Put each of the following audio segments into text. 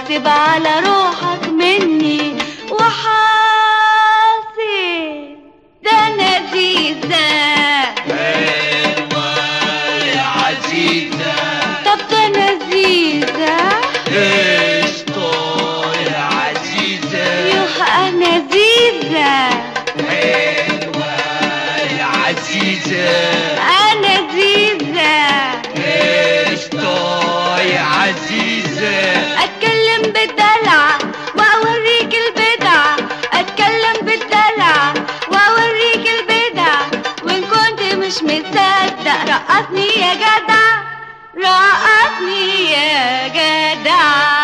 حاسب على روحك مني وحاسب ده انا زيزة حلوة يا عزيزة طب ده انا زيزة قشطة يا عزيزة يوه انا زيزة حلوة يا عزيزة انا زيزة قشطة يا عزيزة اتكلم بالدلع واوريك البدع اتكلم بالدلع واوريك البدع وان كنت مش مصدق رقصني يا جدع رقصني يا جدع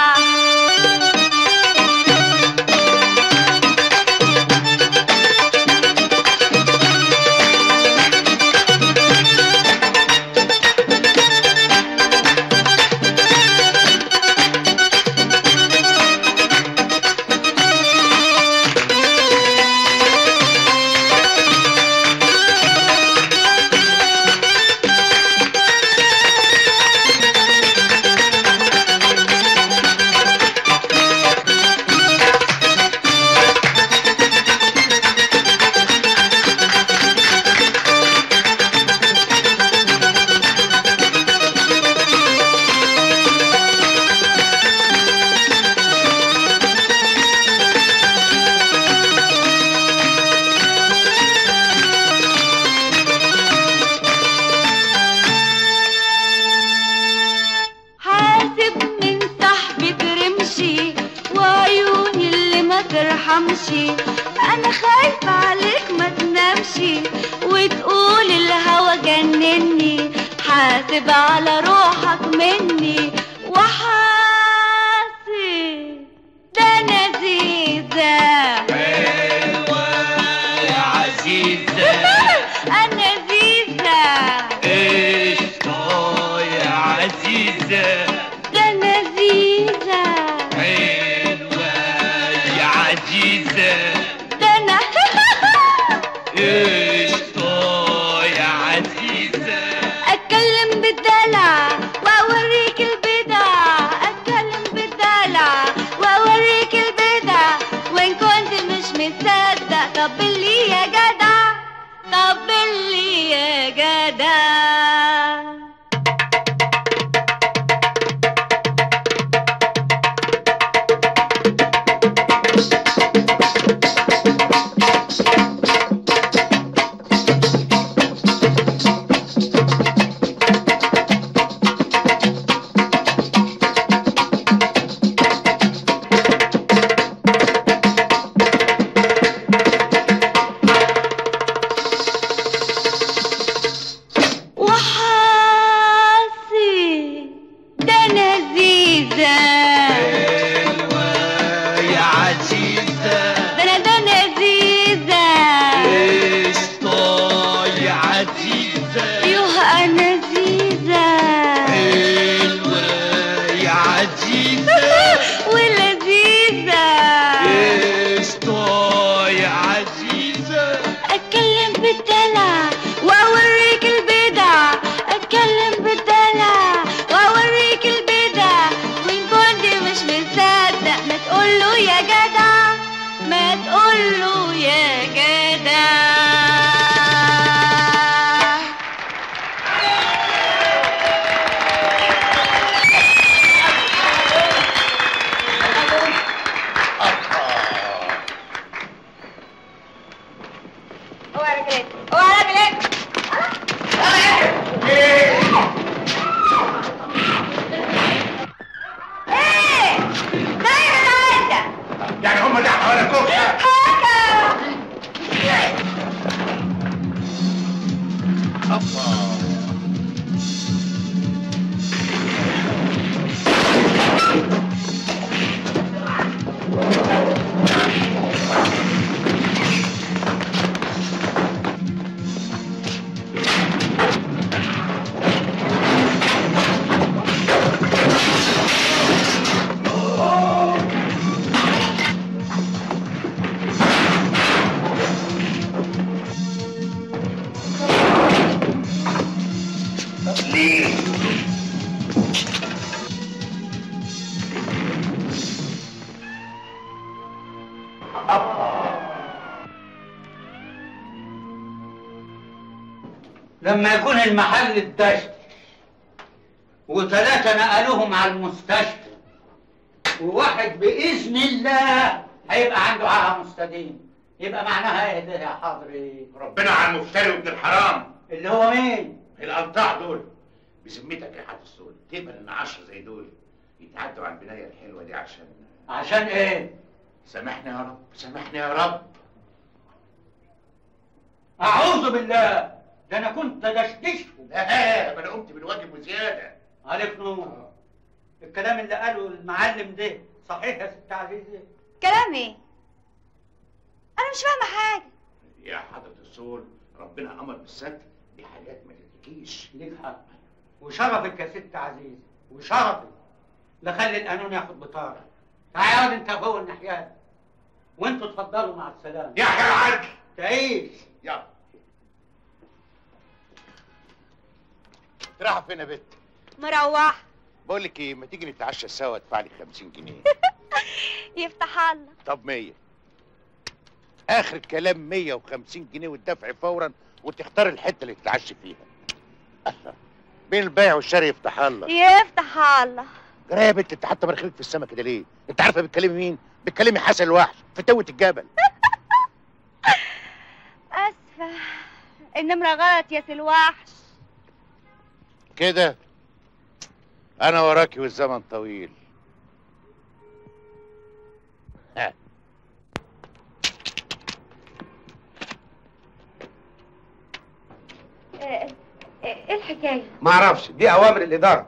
حاسب من صاحبة رمشي وعيوني اللي ما ترحمشي انا خايفة عليك ما تنامشي وتقول الهوى جنني حاسب على روحك مني وحاسب ده انا زيزة حلوة يا عزيزة انا زيزة قشطة يا عزيزة ده انا زيزة حلوة يا عزيزة ده انا قشطة يا عزيزة اتكلم بالدلع واوريك البدع اتكلم بالدلع واوريك البدع وان كنت مش مصدق طب اللي يا جدع طب اللي يا جدع وحاسب ده انا زيزة حلوة يا عزيزة ده انا ده انا زيزة قشطة يا عزيزة يوه انا زيزة حلوة يا عزيزة ولذيذة قشطة يا عزيزة اتكلم بالدلع واوريك البدع اتكلم بالدلع واوريك البدع وان كنت مش مصدق ما تقوله يا جدع ما تقوله يا جدع اوعى رجلك اوعى رجلك ايه دايما عايزه يعني هم اللي حوالي كوكا حاجه لما يكون المحل اتدشت وثلاثة نقلوهم على المستشفى وواحد بإذن الله هيبقى عنده عاهة مستديم يبقى معناها ايه ده يا حضري ربنا على المفتري وابن الحرام اللي هو مين؟ القطاع دول بذمتك يا حاج السول تقبل ان عشرة زي دول يتعدوا على البنايه الحلوه دي عشان عشان ايه؟ سامحني يا رب سامحني يا رب أعوذ بالله ده أنا كنت دشدشهم لا ما انا قمت بالواجب وزياده عليك نور الكلام اللي قاله المعلم ده صحيح يا ست عزيزة؟ كلام ايه انا مش فاهمه حاجه يا حضره السول ربنا امر بالستر دي حاجات ما تتحكيش ليك حق وشرفك يا ست عزيزة وشرفك لخلي القانون ياخد بطارة تعال انت هو الناحية وانتوا اتفضلوا مع السلامة يا العدل تعيش يلا رايحه فين يا بت مروح بقول لك ايه ما تيجي نتعشى سوا ادفع لي 50 جنيه يفتح الله طب 100 اخر الكلام 150 جنيه والدفع فورا وتختار الحته اللي تتعشى فيها بين البيع والشراء يفتح الله يفتح الله جرى يا بنت انت حتى مناخيرك في السما كده ليه انت عارفه بتكلمي مين بتكلمي حسن الوحش في توة الجبل اسفه النمره غلط يا سلواحش كده انا وراكي والزمن طويل ها. ايه إيه الحكايه ما اعرفش دي اوامر الاداره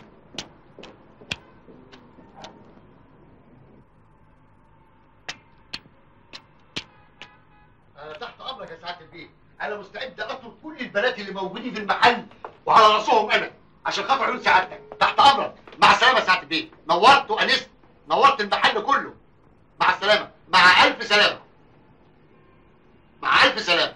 انا تحت امرك يا سعاده البيه انا مستعد اطلب كل البنات اللي موجودين في المحل وعلى راسهم انا عشان خاطر عيون سعادتك تحت امرك مع السلامه يا سعاده البيه نورت وانست نورت المحل كله مع السلامه مع الف سلامه مع الف سلامه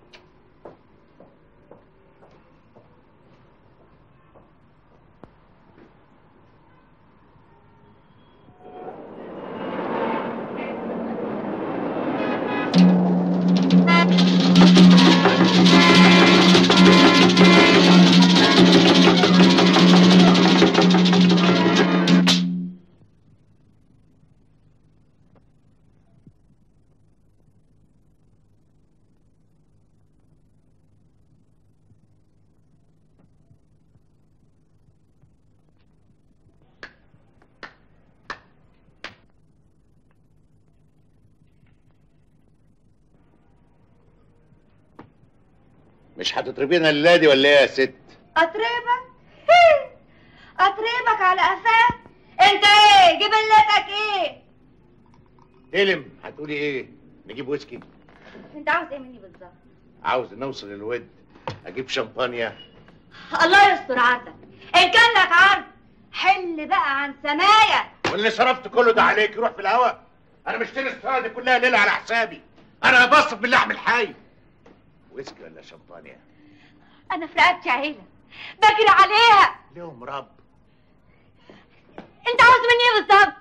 مش هتضربينا الليله دي ولا ايه يا ست اطربك اطربك على قفاك انت ايه جبلتك ايه تلم هتقولي ايه نجيب ويسكي انت عاوز ايه مني بالظبط عاوز نوصل للود اجيب شمبانيا الله يستر عرضك ان كان لك عرض حل بقى عن سمايا واللي صرفت كله ده عليك يروح في الهوا انا مشتري السنه دي كلها ليله على حسابي انا بصرف باللحم الحي ويسكي ولا شمبانيا انا في رقبتي عيله بجري عليها ليهم رب انت عاوز مني ايه بالظبط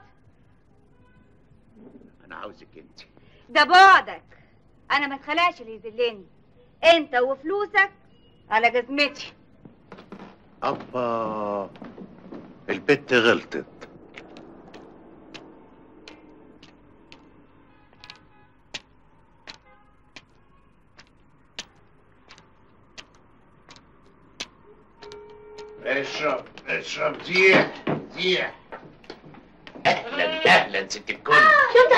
انا عاوزك انت ده بعدك انا ما اتخلقش اللي يذلني انت وفلوسك على جزمتي ابا البت غلطت اشرب اشرب زيح زيح اهلا اهلا ست الكل شفت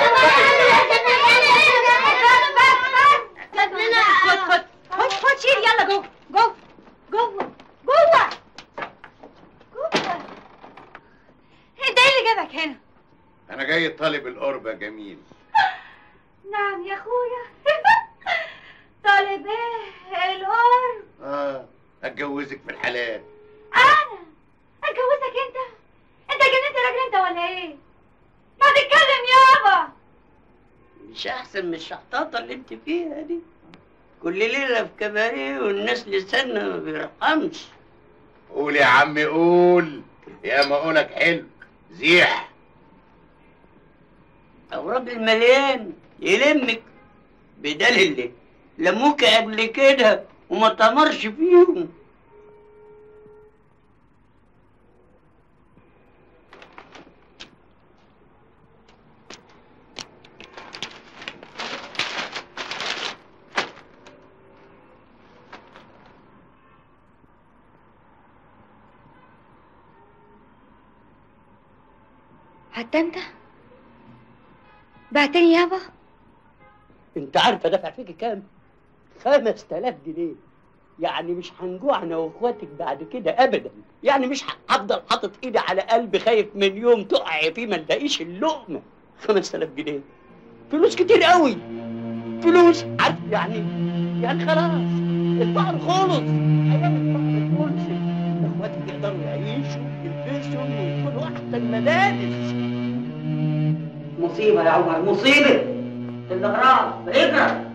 خد خد خد خد شيل يلا جوه جوه جوه جوه جوه انت ايه اللي جابك هنا انا جاي طالب القرب يا جميل نعم يا اخويا طالب ايه القرب اه اتجوزك في الحلال انا اتجوزك انت انت جننت يا راجل انت ولا ايه ما تتكلم يابا مش احسن من الشحطاطه اللي انت فيها دي كل ليله في كباريه والناس لسانها ما بيرحمش قول يا عم قول يا ما قولك حلو زيح او راجل مليان يلمك بدل اللي لموك قبل كده وما تمرش فيهم حتى انت بعتني يابا انت عارفه دافع فيك كام؟ خمس تلاف جنيه يعني مش هنجوع انا واخواتك بعد كده ابدا يعني مش هفضل حاطط ايدي على قلبي خايف من يوم تقع فيه ما نلاقيش اللقمه خمس تلاف جنيه فلوس كتير قوي فلوس عارف يعني يعني خلاص البحر خلص ايام البحر خلص اخواتك يقدروا يعيشوا يلبسوا ويدخلوا احسن مدارس مصيبه يا عمر مصيبه الاغراض اجرى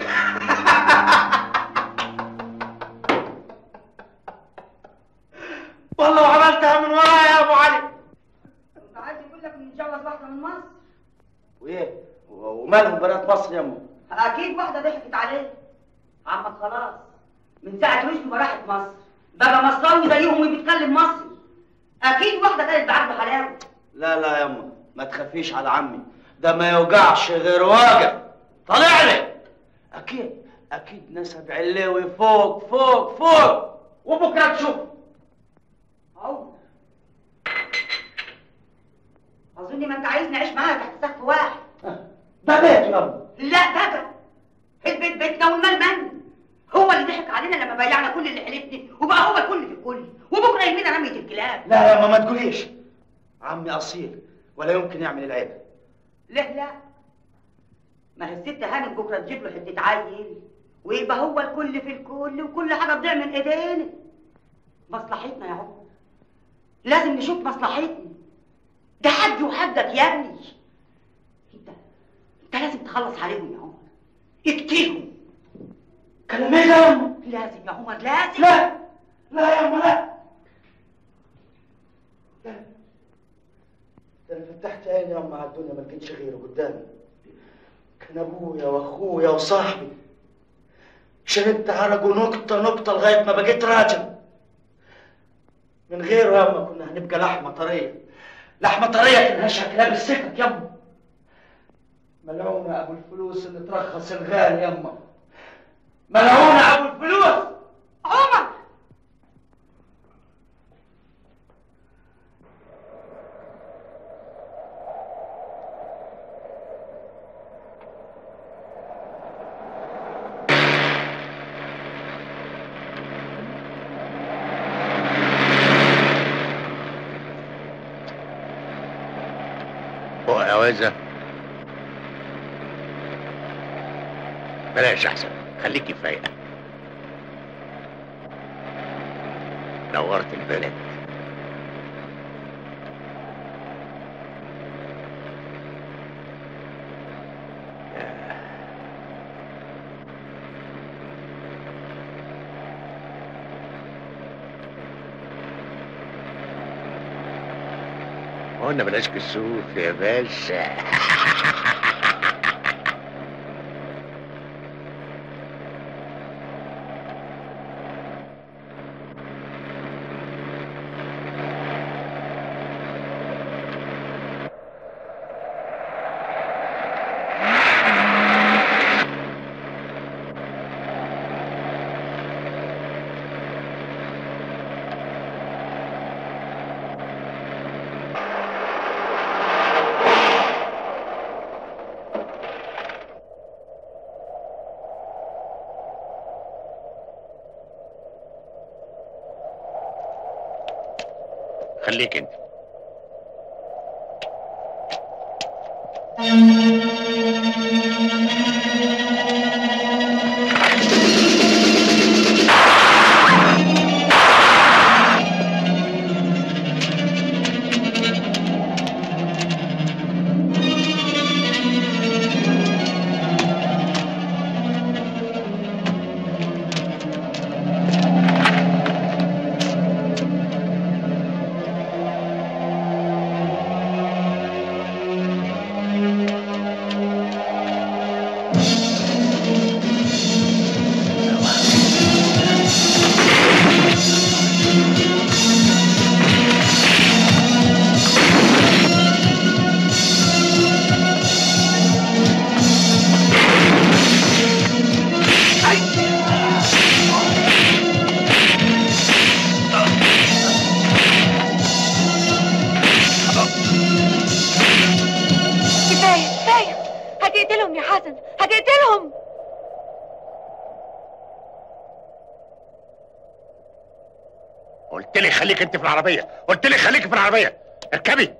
والله وعملتها من ورايا يا ابو علي عايز يقول لك نتجوز واحده من مصر وايه ومالهم بنات مصر يا امه اكيد واحده ضحكت عليه عمك خلاص من ساعه رشدي ما راحت مصر بقى مصراوي زيهم وبيتكلم مصري اكيد واحده كانت بعد حلاوه لا لا يا امه ما تخافيش على عمي ده ما يوجعش غير واجع طالع لي اكيد اكيد نسب علوي فوق فوق فوق وبكره تشوف اهو اظن ما انت عايز نعيش معاها تحت سقف واحد ده بيت يا امه لا بقى البيت بيتنا والمال من هو اللي ضحك علينا لما بيعنا كل اللي حلفني وبقى هو الكل في الكل وبكره يرمينا رميه الكلاب لا يا ماما ما تقوليش عمي اصيل ولا يمكن يعمل العيب ليه لا ما هي الست هانم بكره تجيب له حته عيل ويبقى هو الكل في الكل وكل حاجه تضيع من ايدينا مصلحتنا يا عمر لازم نشوف مصلحتنا ده حجي وحجك يا ابني انت انت لازم تخلص عليهم يا عمر اقتلهم كلام ايه ده يا امه لازم يا عمر لازم لا لا يا امه لا لا ده انا فتحت عيني يا امه على الدنيا ما لقيتش غيره قدامي كان ابويا واخويا وصاحبي شربت عرقه نقطه نقطه لغايه ما بقيت راجل من غيره يا امه كنا هنبقى لحمه طريه لحمه طريه تنهشها كلاب السكك يا امه ملعون ابو الفلوس اللي ترخص الغالي يا امه ملعون ابو الفلوس عمر فوق يا وزة بلاش احسن خليكي فايقة نورت البلد قلنا بلاش كسوف يا باشا خليك انت هتقتلهم يا حسن هتقتلهم قلت لي خليك انت في العربيه قلت لي خليك في العربيه اركبي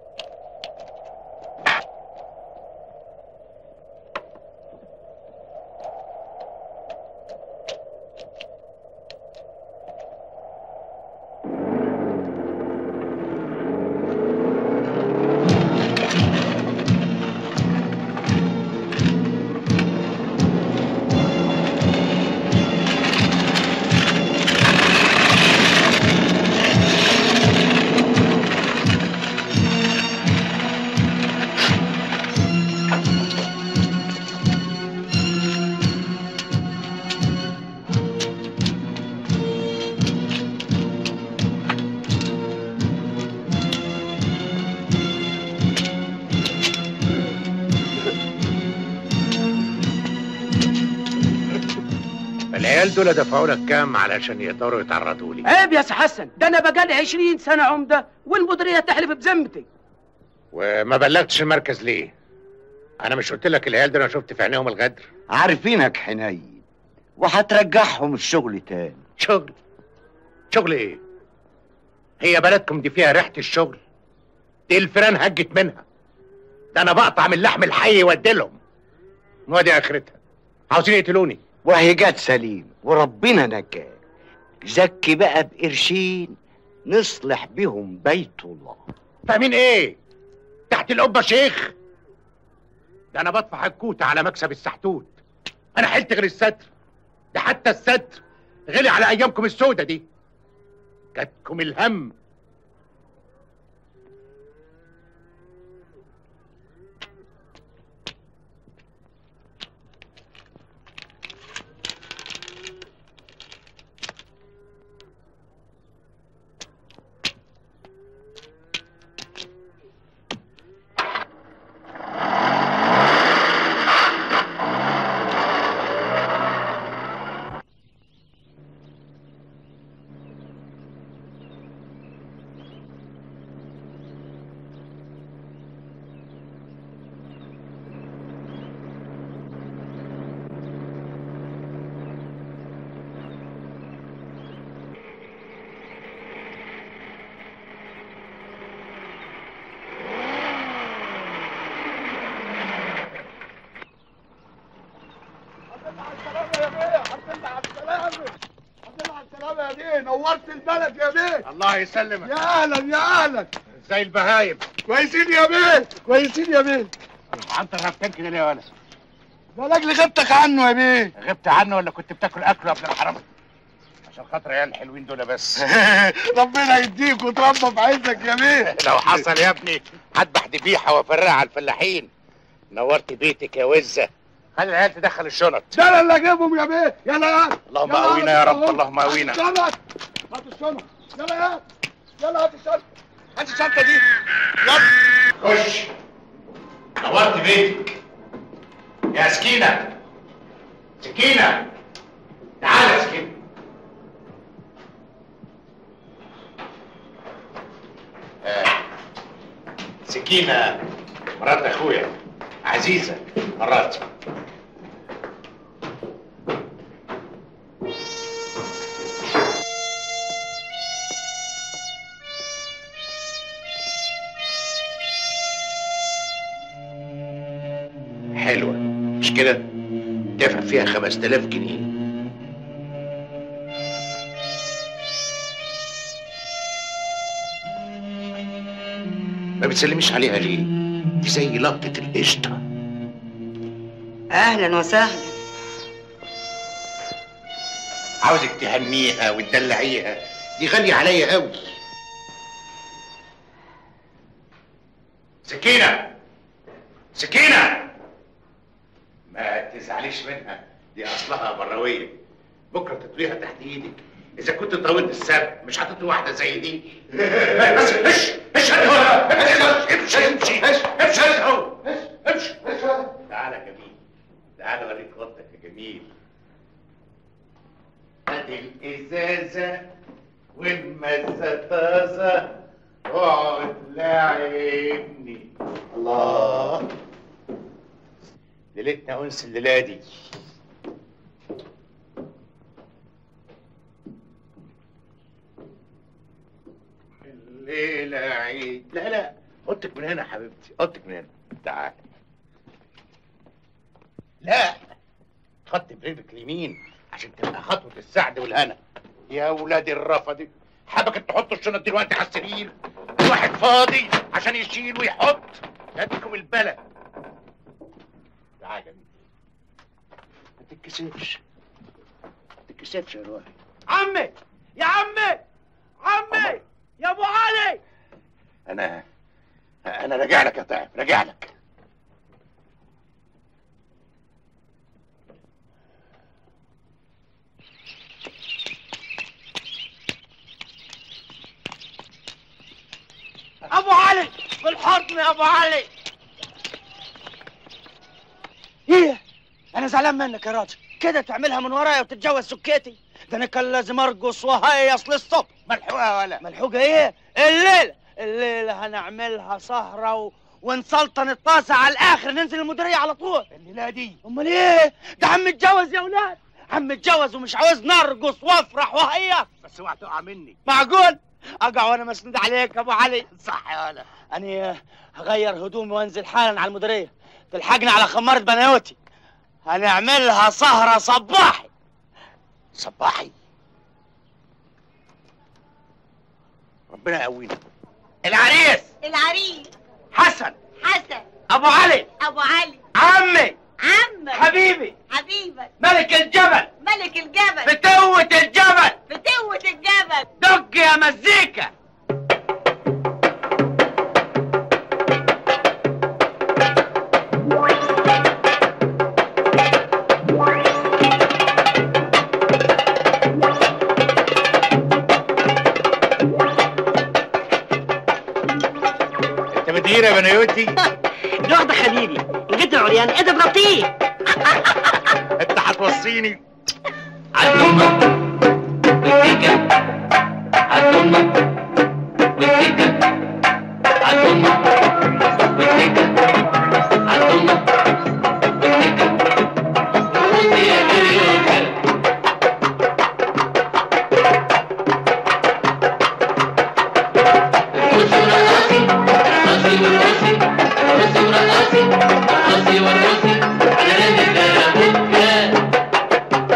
العيال دول دفعوا لك كام علشان يقدروا يتعرضوا لي عيب يا سي حسن ده انا بقالي 20 سنه عمده والمديريه تحلف بذمتي وما بلغتش المركز ليه انا مش قلت لك العيال دول انا شفت في عينيهم الغدر عارفينك حنين وهترجعهم الشغل تاني شغل شغل ايه هي بلدكم دي فيها ريحه الشغل دي الفيران هجت منها ده انا بقطع من اللحم الحي واديلهم وادي اخرتها عاوزين يقتلوني وهي جت سليم وربنا نجاك زكي بقى بقرشين نصلح بيهم بيت الله فاهمين ايه تحت القبه شيخ ده انا بدفع الكوته على مكسب السحتوت انا حلت غير الستر ده حتى الستر غلي على ايامكم السودة دي جاتكم الهم نورت البلد يا بيه الله يسلمك يا اهلا يا اهلا زي البهايم كويسين يا بيه كويسين يا بيه انت غبتان كده ليه يا ولد ده لاجل غبتك عنه يا بيه غبت عنه ولا كنت بتاكل اكله يا ابن الحرام عشان خاطر عيال الحلوين دول بس ربنا يديك وتربى في عزك يا بيه لو حصل يا ابني هذبح ذبيحه وافرقها على الفلاحين نورت بيتك يا وزه خلي العيال تدخل الشنط ده انا اللي اجيبهم يا بيه يلا يا اللهم يلا قوينا يا رب أهو. اللهم قوينا يلا هات الشنطه يلا يا يلا هات الشنطه هات الشنطه دي يلا خش نورت بيتك يا سكينه سكينه تعالى يا سكينه آه. سكينه مرات اخويا عزيزه مراتي حلوة مش كده؟ دافع فيها 5000 جنيه ما بتسلميش عليها ليه؟ دي زي لقطة القشطة اهلا وسهلا عاوزك تهنيها وتدلعيها دي غالية عليا قوي سكينة سكينة ما تزعليش منها دي اصلها بروية بكرة تطويها تحت ايدك اذا كنت طولت السبت مش هتطوي واحدة زي دي بس ايش ايش امشي امشي امشي اهو امشي تعالى يا جميل تعالى اوريك اوضتك يا جميل ادي الازازة والمزة طازة اقعد لاعبني الله ليلتنا انس الليله دي الليله عيد لا لا اوضتك من هنا يا حبيبتي اوضتك من هنا تعال لا خط برجلك اليمين عشان تبقى خطوه السعد والهنا يا ولاد الرفض حبكت تحطوا الشنط دلوقتي على السرير الواحد فاضي عشان يشيل ويحط يدكم البلد تعال يا بنتي ما تتكسفش ما تتكسفش يا روحي عمي يا عمي عمي يا ابو علي انا انا راجع لك يا طيب راجع لك ابو علي بالحضن يا ابو علي ايه انا زعلان منك يا راجل كده تعملها من ورايا وتتجوز سكيتي ده انا كان لازم ارقص وهيص للصبح ملحوقه ولا ملحوقه ايه الليله الليله هنعملها سهره و... ونسلطن الطاسه على الاخر ننزل المديريه على طول الليله دي امال ايه ده عم اتجوز يا ولاد عم اتجوز ومش عاوز نرقص وافرح وهيص بس اوعى تقع مني معقول اقع وانا مسنود عليك يا ابو علي صح يا ولا أنا هغير هدومي وانزل حالا على المديرية تلحقني على خمارة بناوتي هنعملها سهرة صباحي صباحي ربنا يقوينا العريس العريس حسن حسن أبو علي ابو علي عمي عمك حبيبي حبيبك ملك الجبل ملك الجبل فتوة الجبل فتوة الجبل دق يا مزيكا انت بتغير يا بنيوتي دي واحدة خليلي إن جيت العريان إيه ده ضربتيه انت هتوصيني عالدمة والسكة عالدمة والسكة عالدمة والسكة عالدمة والسكة ورقصي يا كريوكا ارقصي ورقصي ارقصي ورقصي ارقصي ورقصي ارقصي ورقصي على رزق يا بكا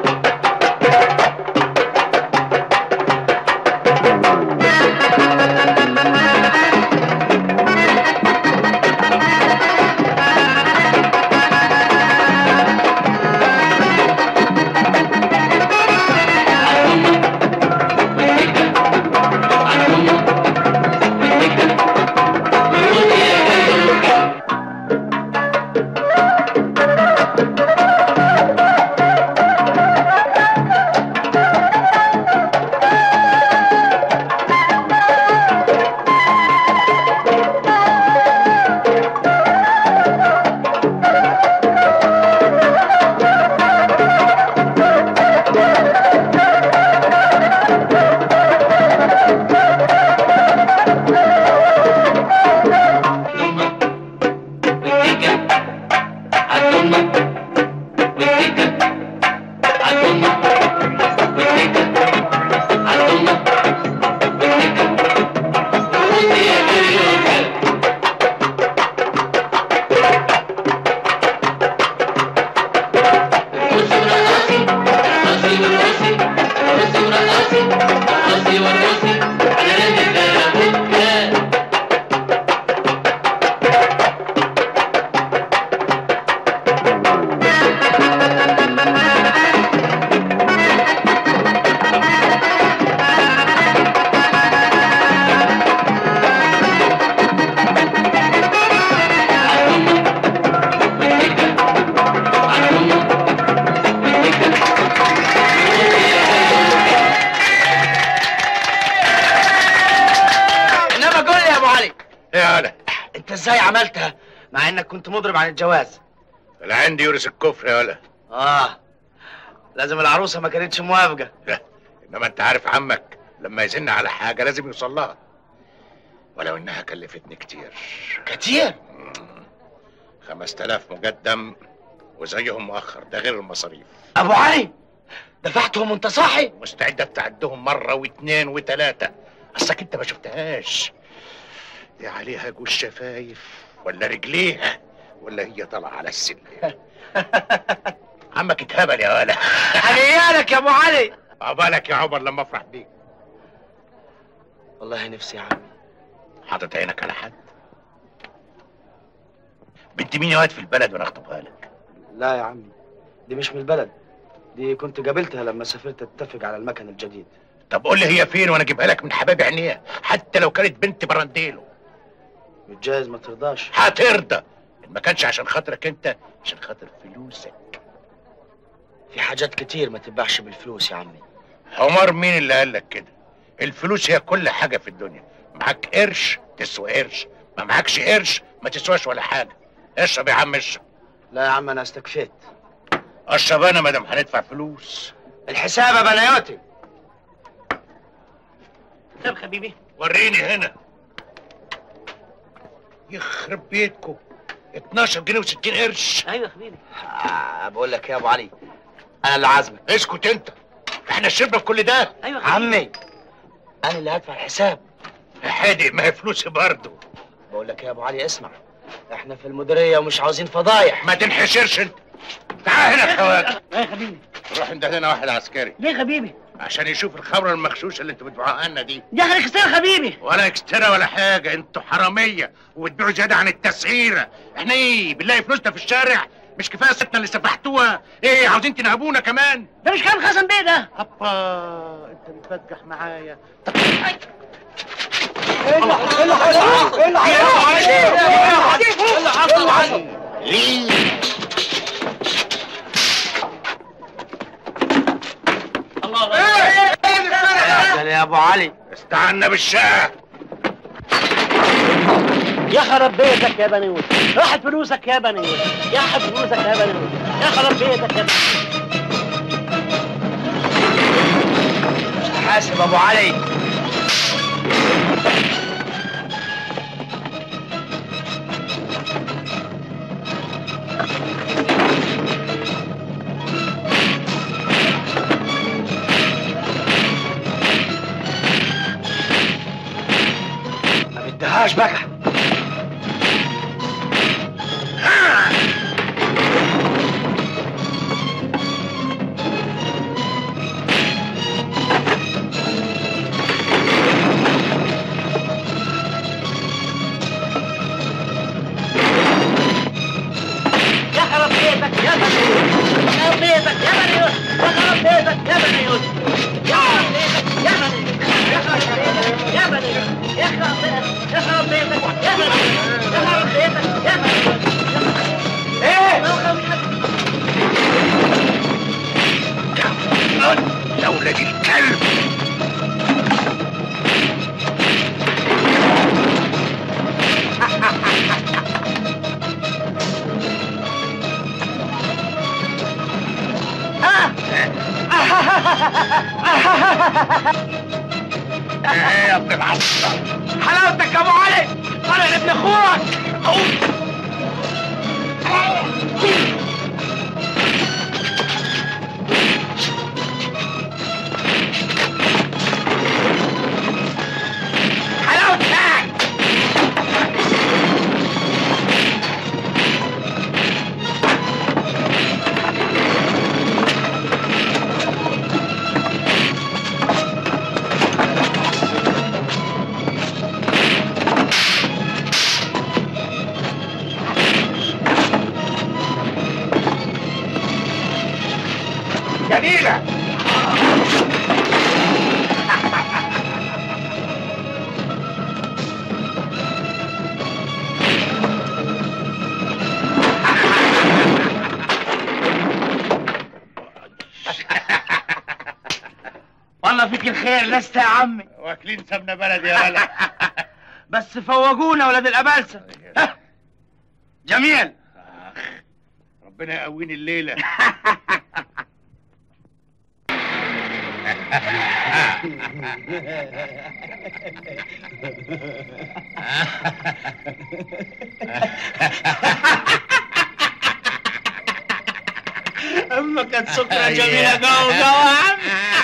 انما قول لي يا ابو علي يا ولا انت ازاي عملتها مع انك كنت مضرب عن الجواز اللي عندي يورث الكفر يا ولا اه لازم العروسه ما كانتش موافقه لا انما انت عارف عمك لما يزن على حاجه لازم يوصل لها ولو انها كلفتني كتير كتير خمس تلاف مقدم وزيهم مؤخر ده غير المصاريف ابو علي دفعتهم وانت صاحي مستعد اتعدهم مره واثنين وثلاثه اصلك انت ما شفتهاش دي عليها جوز شفايف ولا رجليها ولا هي طالعه على السلم عمك اتهبل يا ولا عليالك يا ابو علي عقبالك يا عمر لما افرح بيك والله نفسي يا عمي حاطط عينك على حد بنت مين يا واد في البلد وانا اخطبها لك لا يا عمي دي مش من البلد دي كنت قابلتها لما سافرت اتفق على المكن الجديد طب قول لي هي فين وانا اجيبها لك من حباب عينيها حتى لو كانت بنت برانديلو متجايز ما ترضاش هترضى إن ما كانش عشان خاطرك انت عشان خاطر فلوسك في حاجات كتير ما تتباعش بالفلوس يا عمي عمر مين اللي قال لك كده الفلوس هي كل حاجه في الدنيا معاك قرش تسوى قرش ما معاكش قرش ما تسواش ولا حاجه اشرب يا عم اشرب لا يا عم انا استكفيت اشرب انا ما دام هندفع فلوس الحساب يا بنياتي طب حبيبي وريني هنا يخرب بيتكم 12 جنيه و60 قرش ايوه يا حبيبي آه بقول لك يا ابو علي انا اللي عازمك اسكت انت احنا شربنا في كل ده ايوه يا حبيبي عمي انا اللي هدفع الحساب يا حادق ما هي فلوسي برضه بقول لك يا ابو علي اسمع احنا في المديريه ومش عاوزين فضايح ما تنحشرش انت تعال هنا يا خواجه ايوه يا حبيبي روح انت هنا واحد عسكري ليه يا حبيبي عشان يشوف الخمره المغشوشه اللي انتوا بتبيعوها لنا دي دي احنا كسر يا حبيبي ولا اكسترا ولا حاجه انتوا حراميه وبتبيعوا زياده عن التسعيره احنا ايه بنلاقي فلوسنا في الشارع مش كفايه ستنا اللي سفحتوها ايه عاوزين تنهبونا كمان ده مش كلام حسن بيه ده هبا انت بتبجح معايا طب ليه ده يا ابو علي استعنا بالشقه يا خرب بيتك يا بني يوسف راحت فلوسك يا بني يوسف يا حب فلوسك يا بني يوسف يا خرب بيتك يا بني حاسب ابو علي ما بدهاش بقى يا خرب بيتك يا بني يوسف يا خرب بيتك يا بني يوسف يا خرب بيتك يا بني يوسف يا خرب بيتك يا بني يوسف يا خرب بيتك يا بني يوسف يا خرب بيتك يا خرب بيتك يا بني يوسف يا خرب بيتك يا بني يوسف ايه يا ولاد الكلب ايه يا ابن العصر حلاوتك يا ابو علي انا ابن اخوك حلاوتك جميلة والله فيك الخير لست يا عمي واكلين سمنة بلد يا ولد بس فوقونا ولاد الابلسه ها؟ جميل ربنا يقويني الليلة ما كانت سكرة جميلة جو جو يا عم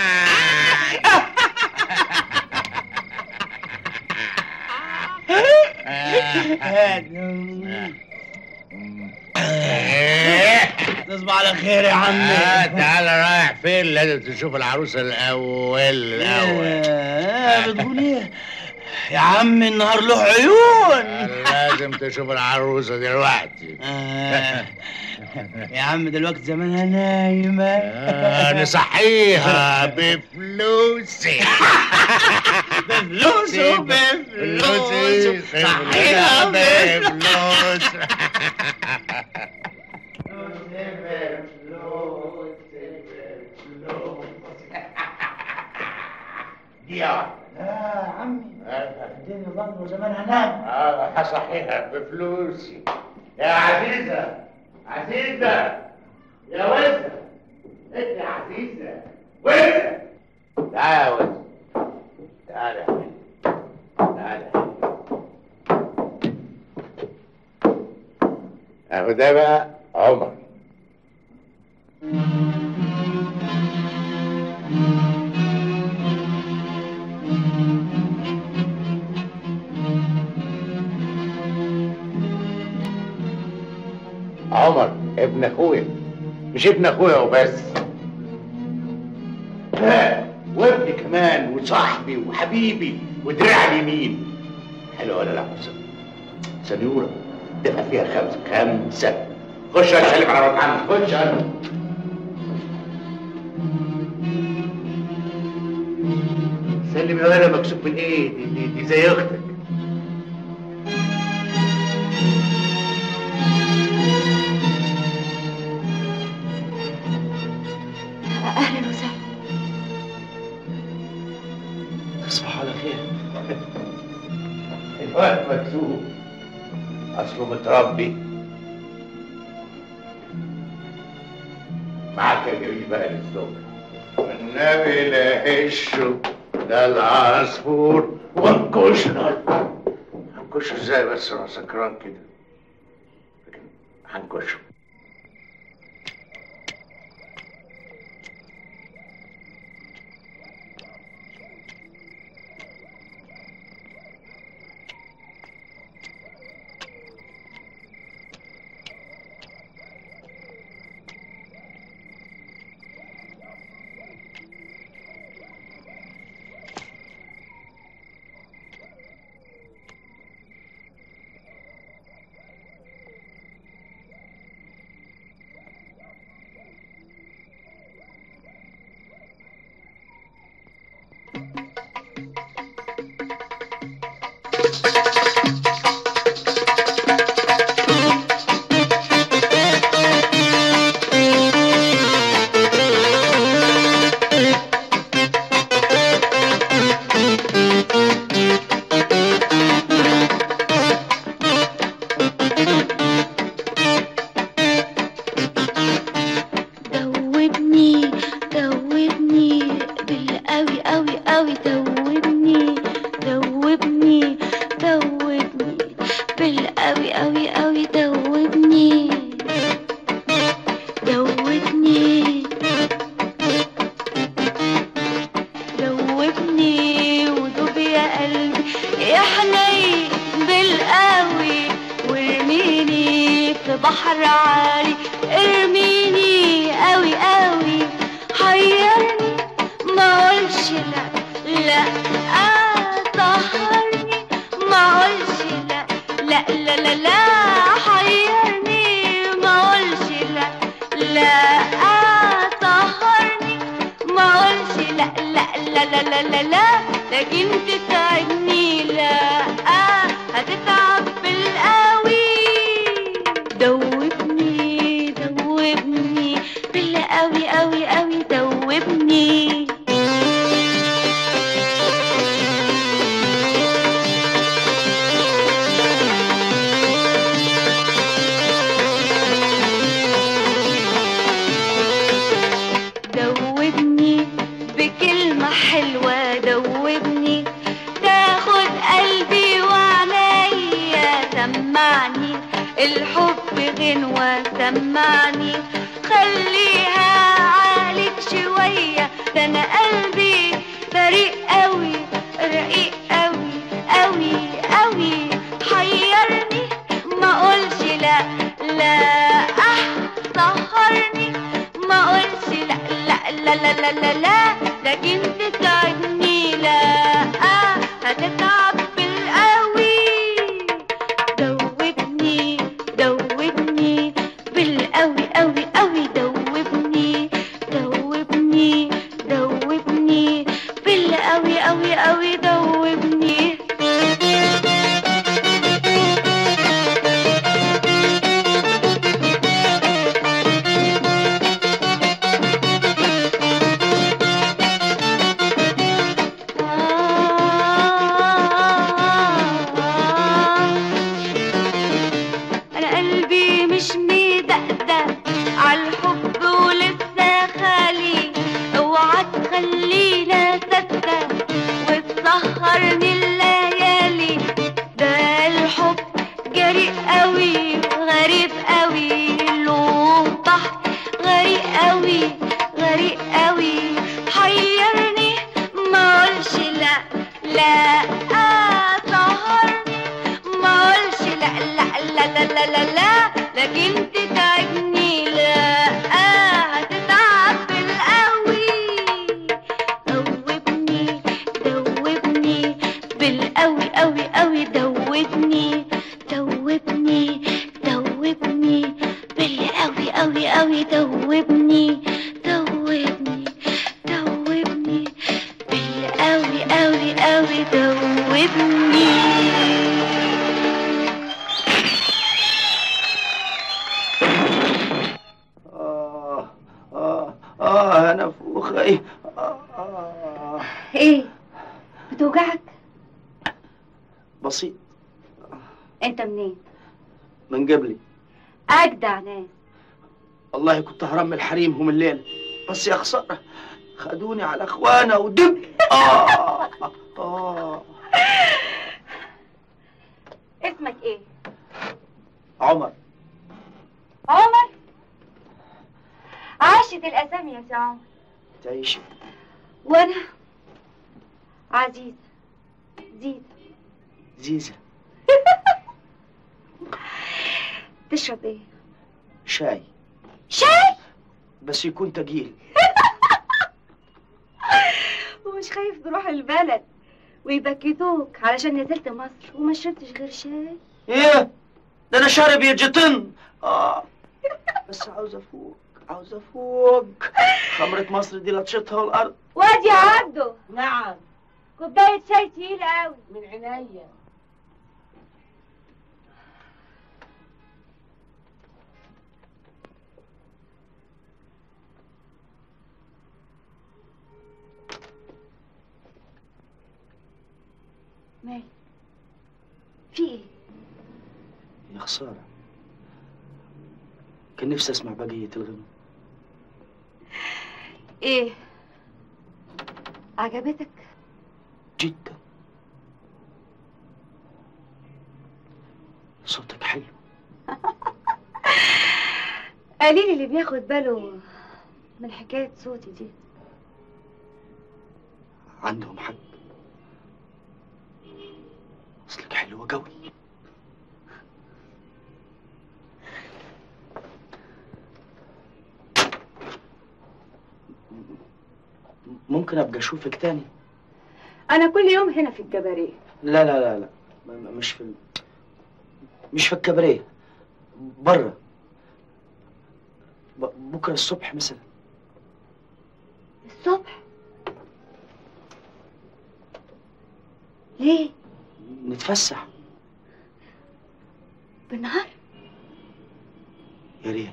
تصبح على خير يا عم آه تعالى رايح فين لازم تشوف العروسة الأول الأول آه، بتقول ايه يا عم النهار له عيون لازم تشوف العروسة دلوقتي آه. يا عم دلوقتي زمانها نايمة آه نصحيها بفلوسي بفلوسه بفلوسه صحيها بفلوسه دي واحدة يا عمي آه، الدنيا برضه زمانها نام آه، هصحيها بفلوسي يا عزيزة عزيزة يا وزة انت يا عزيزة وزة تعالى يا وزة تعالى يا حبيبي تعالى يا حبيبي. اهو ده بقى عمر عمر ابن اخويا مش ابن اخويا وبس لا وابني كمان وصاحبي وحبيبي ودراع اليمين حلو ولا لا حسن سنيورة دفع فيها خمسة خمسة خش يا سلم على مرات عمي خش يا سلم يا ولد مكسوف من ايه دي, دي, دي زي اختك اهلا وسهلا تصبح على خير الواد مكسوف اصله متربي معاك يا جميل بقى للزوجة والنبي لا هشه ده العصفور وانكشنا هنكشه ازاي بس انا سكران كده لكن هنكشه دوبني دوبني بالقوي قوي قوي دوبني دوبني دوبني بالقوي قوي قوي دوبني دوبني دوبني ودوب يا قلبي يا حنين بالقوي وارميني في بحر عالي ارميني قوي قوي حيرني ما اقولش لا لا آه طهرني ما اقولش لا لا لا لا لا حيرني ما اقولش لا لا آه طهرني ما اقولش لا لا لا لا لا لا لا لكن تتعبني لا آه هتتعب بالقوي دوبني دوبني بالقوي قوي قوي دوبني دوبني بكلمة حلوة دوبني تاخد قلبي وعينيا سمعني الحب غنوة سمعني خليها عليك شوية ده أنا قلبي فريق قوي رقيق قوي قوي قوي حيرني ما اقولش لا لا اه سهرني ما اقولش لا لا لا لا لا لا لا لكن تتعبني لا اه هتتعب بالقوي دوبني دوبني بالقوي قوي قوي دوبني دوبني دوبني بالقوي قوي قوي دوبني انا قلبي مش مدقدق عالحب ولسه خالي اوعى تخلينا سكتة وتسهرني الليالي ده الحب جريء قوي غريب قوي له بحر غريق قوي غريق قوي حيرني ما اقولش لا لا آه سهرني ما اقولش لا لا لا لا لا لا لا لكن تتعبني لا آه هتتعب بالقوي دوبني دوبني بالقوي قوي قوي دوبني دوبني دوبني بالقوي قوي قوي دوبني دوبني دوبني بالقوي قوي قوي دوبني آه آه آه أنا فوخي آه آه ايه بتوجعك بسيط انت منين من قبلي اجدع ناس والله كنت هرمي الحريم الليل بس يا خسارة خدوني على اخوانا ودب آه آه اسمك ايه عمر عمر عاشت الاسامي يا سي عمر تعيشي وانا عزيزة زيزة زيزة تشرب ايه شاي شاي بس يكون تقيل ومش خايف تروح البلد ويبكتوك علشان نزلت مصر وما شربتش غير شاي ايه ده انا شارب يجي طن اه بس عاوز افوق عاوز افوق خمرة مصر دي لطشتها والارض واد يا عبده نعم كوباية شاي تقيلة قوي من عينيا مال في ايه يا خسارة كان نفسي اسمع بقية الغنى ايه عجبتك جدا صوتك حلو قليل اللي بياخد باله من حكاية صوتي دي عندهم حق اصلك حلوة قوي ممكن ابقى اشوفك تاني انا كل يوم هنا في الكباريه لا لا لا لا م- م- مش في ال... مش في الكباريه بره ب... بكره الصبح مثلا الصبح ليه نتفسح بالنهار يا ريت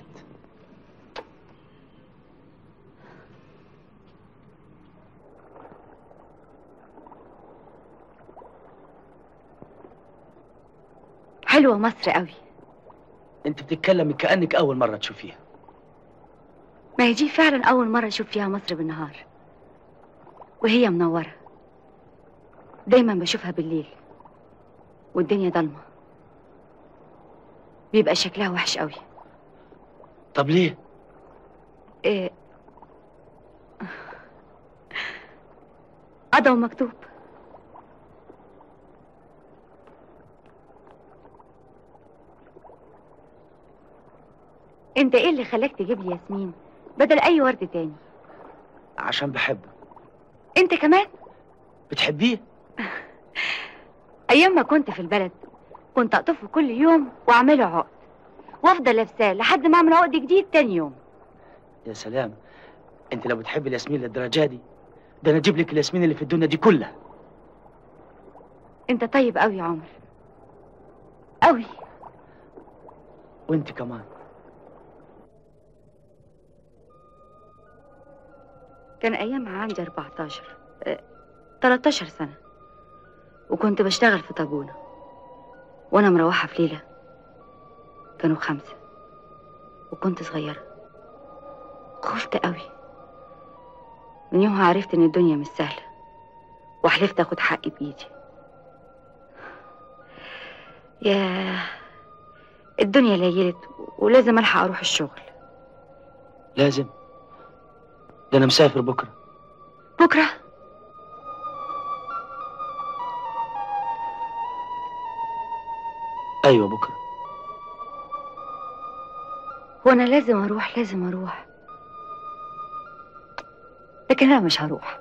حلوة مصر قوي انت بتتكلمي كانك اول مره تشوفيها ما هي دي فعلا أول مرة أشوف فيها مصر بالنهار وهي منورة دايما بشوفها بالليل والدنيا ضلمة بيبقى شكلها وحش قوي طب ليه إيه قضى ومكتوب انت ايه اللي خلاك تجيب لي ياسمين بدل اي ورد تاني عشان بحبه انت كمان بتحبيه ايام ما كنت في البلد كنت اقطفه كل يوم واعمله عقد وافضل لابساه لحد ما اعمل عقد جديد تاني يوم يا سلام انت لو بتحبي الياسمين للدرجه دي ده انا اجيب لك الياسمين اللي في الدنيا دي كلها انت طيب قوي يا عمر قوي وانت كمان كان ايامها عندي 14 اه 13 سنة وكنت بشتغل في طابونة وانا مروحة في ليلة كانوا خمسة وكنت صغيرة خفت قوي من يومها عرفت ان الدنيا مش سهلة وحلفت اخد حقي بايدي يا الدنيا ليلت ولازم الحق اروح الشغل لازم ده انا مسافر بكره بكره ايوه بكره وانا لازم اروح لازم اروح لكن انا مش هروح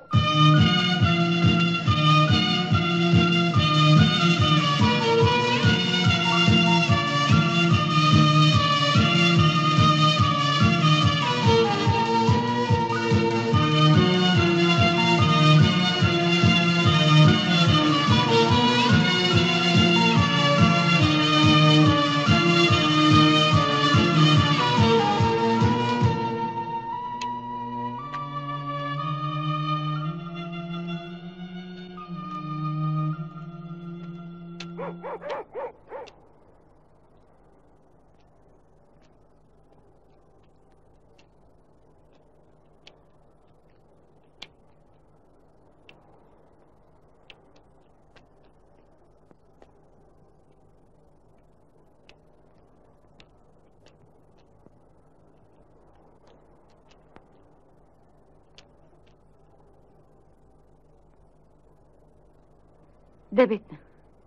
ده بيتنا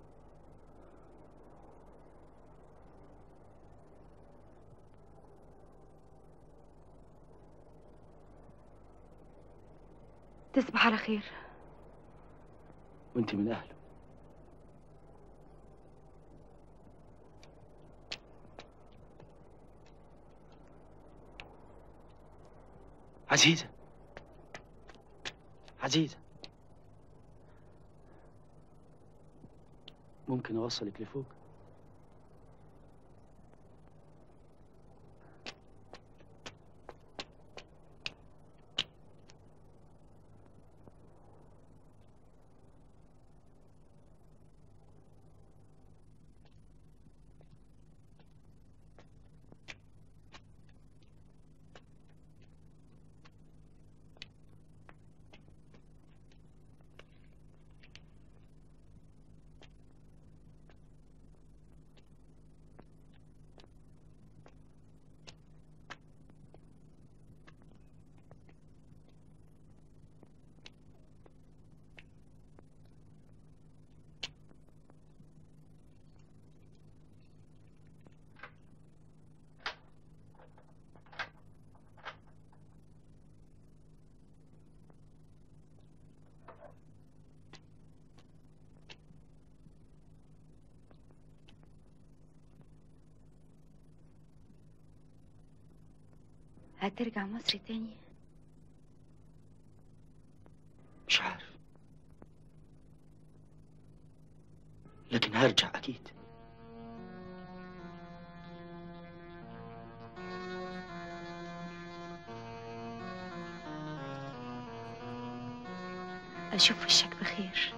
تصبح على خير وانت من اهله عزيزة عزيزة ممكن أوصلك لفوق هترجع مصر تاني مش عارف لكن هرجع أكيد اشوف وشك بخير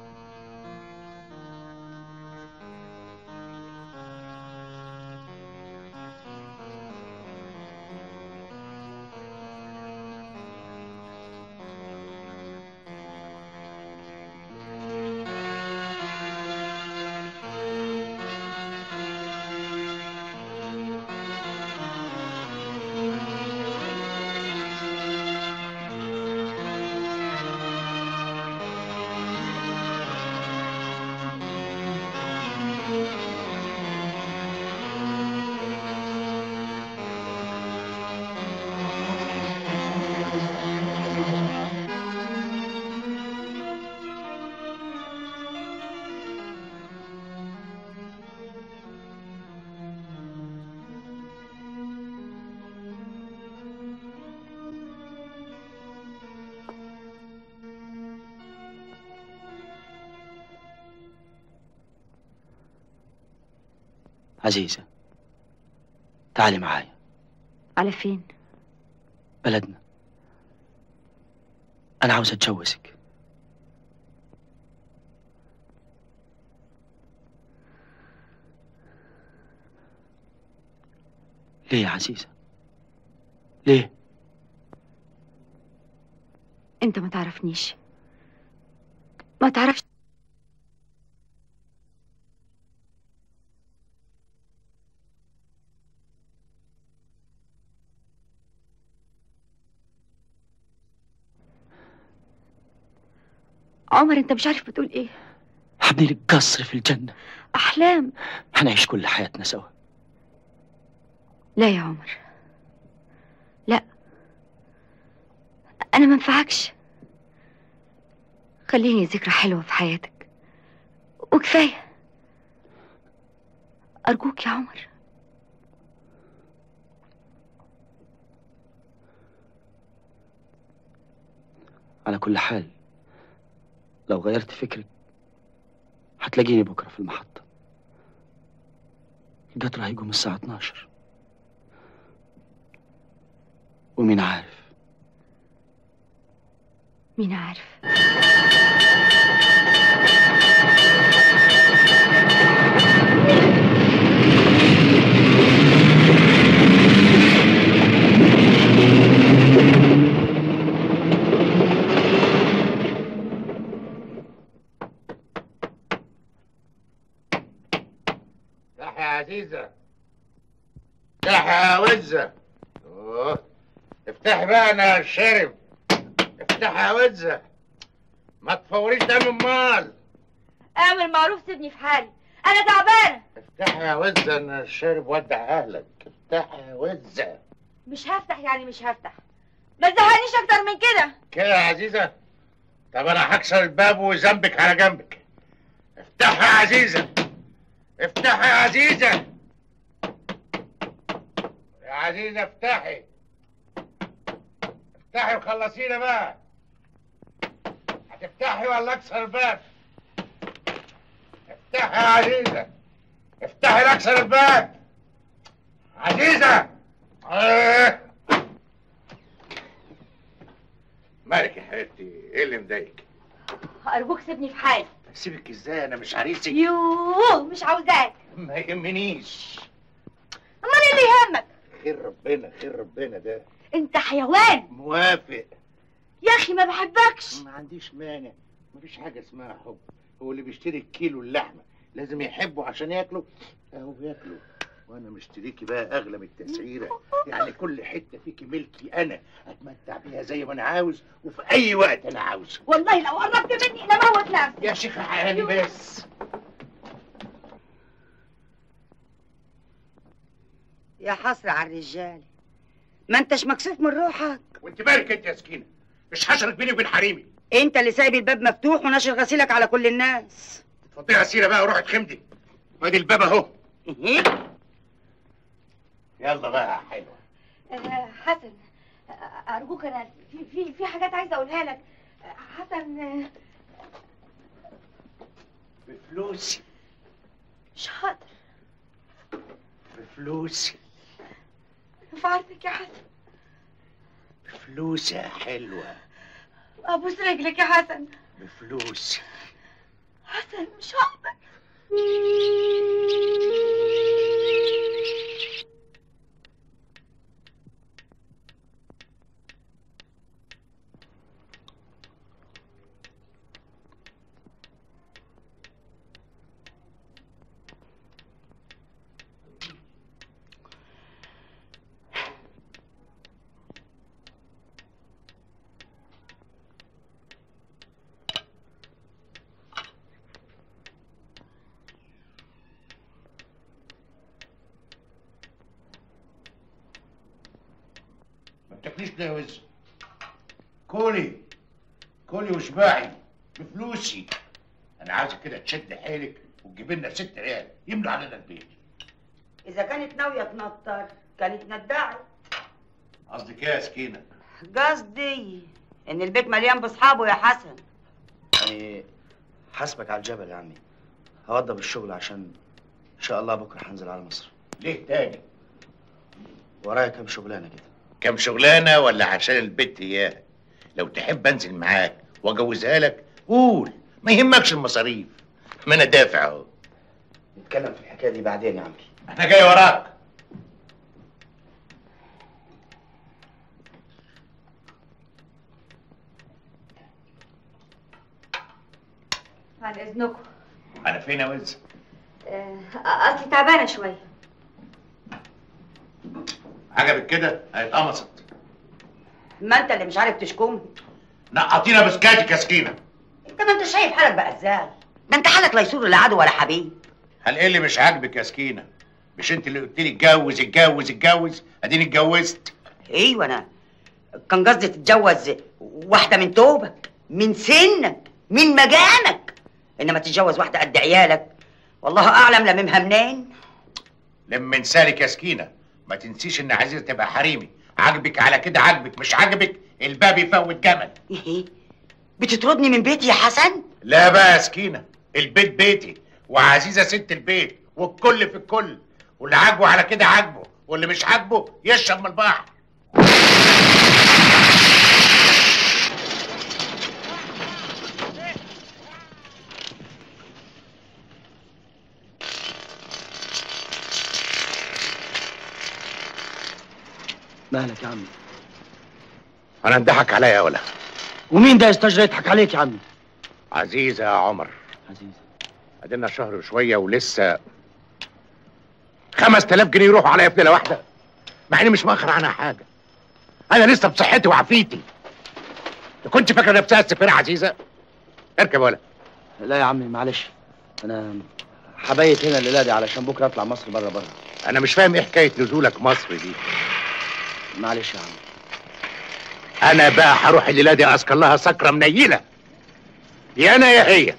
عزيزة تعالي معايا على فين بلدنا أنا عاوز أتجوزك ليه يا عزيزة؟ ليه؟ انت ما تعرفنيش ما تعرفش عمر انت مش عارف بتقول ايه هبني لك قصر في الجنة احلام هنعيش كل حياتنا سوا لا يا عمر لا انا ما انفعكش خليني ذكرى حلوه في حياتك وكفايه ارجوك يا عمر على كل حال لو غيرت فكرك هتلاقيني بكرة في المحطة القطر هيقوم الساعة 12 ومين عارف مين عارف افتح يا عزيزة افتح يا وزة أوه. افتح بقى انا شارب افتح يا وزة ما تفوريش دم امال اعمل معروف سيبني في حالي انا تعبانه افتح يا وزة انا شارب ودع اهلك افتح يا وزة مش هفتح يعني مش هفتح ما تزهقنيش اكتر من كده كده يا عزيزة طب انا هكسر الباب وذنبك على جنبك افتح يا عزيزة افتح يا عزيزة يا عزيزة افتحي افتحي وخلصينا بقى هتفتحي ولا اكسر الباب افتحي يا عزيزة افتحي لا اكسر الباب عزيزة اه. مالك يا حبيبتي ايه اللي مضايقك ارجوك سيبني في حالي سيبك ازاي انا مش عريسك يوه مش عاوزاك ما يهمنيش امال ايه اللي يهمك خير ربنا خير ربنا ده انت حيوان موافق يا اخي ما بحبكش ما عنديش مانع مفيش حاجة اسمها حب هو اللي بيشتري الكيلو اللحمة لازم يحبه عشان ياكله اهو بياكله وانا مشتريكي بقى اغلى من التسعيرة يعني كل حتة فيكي ملكي انا اتمتع بيها زي ما انا عاوز وفي اي وقت انا عاوز والله لو قربت مني لموت نفسي يا شيخ عاني بس يا حسرة على الرجال ما انتش مكسوف من روحك وانت مالك انت يا سكينة مش حشرك بيني وبين حريمي انت اللي سايب الباب مفتوح وناشر غسيلك على كل الناس تفضيها سيرة بقى وروحي تخمدي وادي الباب اهو يلا بقى يا حلوة آه، حسن آه، ارجوك انا في في في حاجات عايزه اقولها لك آه، حسن آه، بفلوسي مش هقدر بفلوسي في عرضك يا حسن بفلوسي يا حلوة ابوس رجلك يا حسن بفلوسي حسن مش هقدر ما بتاكليش ليه يا وز كولي كولي واشبعي بفلوسي انا عاوزك كده تشد حيلك وتجيب لنا ست ريال يملوا علينا البيت اذا كانت ناوية تنطر كانت ندعت قصدك ايه يا سكينة قصدي ان البيت مليان باصحابه يا حسن يعني حاسبك على الجبل يا عمي هوضب الشغل عشان ان شاء الله بكره هنزل على مصر ليه تاني ورايا كام شغلانه كده كام شغلانه ولا عشان البت اياها لو تحب انزل معاك واجوزها لك قول ما يهمكش المصاريف ما انا دافع اهو نتكلم في الحكايه دي بعدين يا عمي انا جاي وراك عن اذنكم انا فين يا وز آه، اصلي تعبانه شويه عجبك كده هيتقمصت ما انت اللي مش عارف تشكم نقطينا بسكاتك يا سكينه انت ما انت شايف حالك بقى ازاي ده انت حالك لا يسور لا عدو ولا حبيب هل ايه اللي مش عاجبك يا سكينه مش انت اللي قلت لي اتجوز اتجوز اتجوز اديني اتجوزت ايوه انا كان قصدي تتجوز واحده من توبك من سنك من مجامك انما تتجوز واحده قد عيالك والله اعلم لممها منين لما انسالك يا سكينه ما تنسيش ان عزيزه تبقى حريمي عاجبك على كده عاجبك مش عاجبك الباب يفوت جمل ايه بتطردني من بيتي يا حسن لا بقى يا سكينه البيت بيتي وعزيزه ست البيت والكل في الكل واللي عاجبه على كده عاجبه واللي مش عاجبه يشرب من البحر مالك يا عمي انا انضحك عليا يا ولا ومين ده يستجري يضحك عليك يا عمي عزيزه يا عمر عزيز ادينا شهر وشويه ولسه 5000 جنيه يروحوا عليا في ليله واحده مع اني مش مأخر عنها حاجه انا لسه بصحتي وعافيتي انت كنت فاكره نفسها السفيره عزيزه اركب ولا لا يا عمي معلش انا حبيت هنا الليله دي علشان بكره اطلع مصر بره بره انا مش فاهم ايه حكايه نزولك مصر دي معلش يا عمي انا بقى هروح الليله دي اسكر لها سكره منيله يا انا يا هي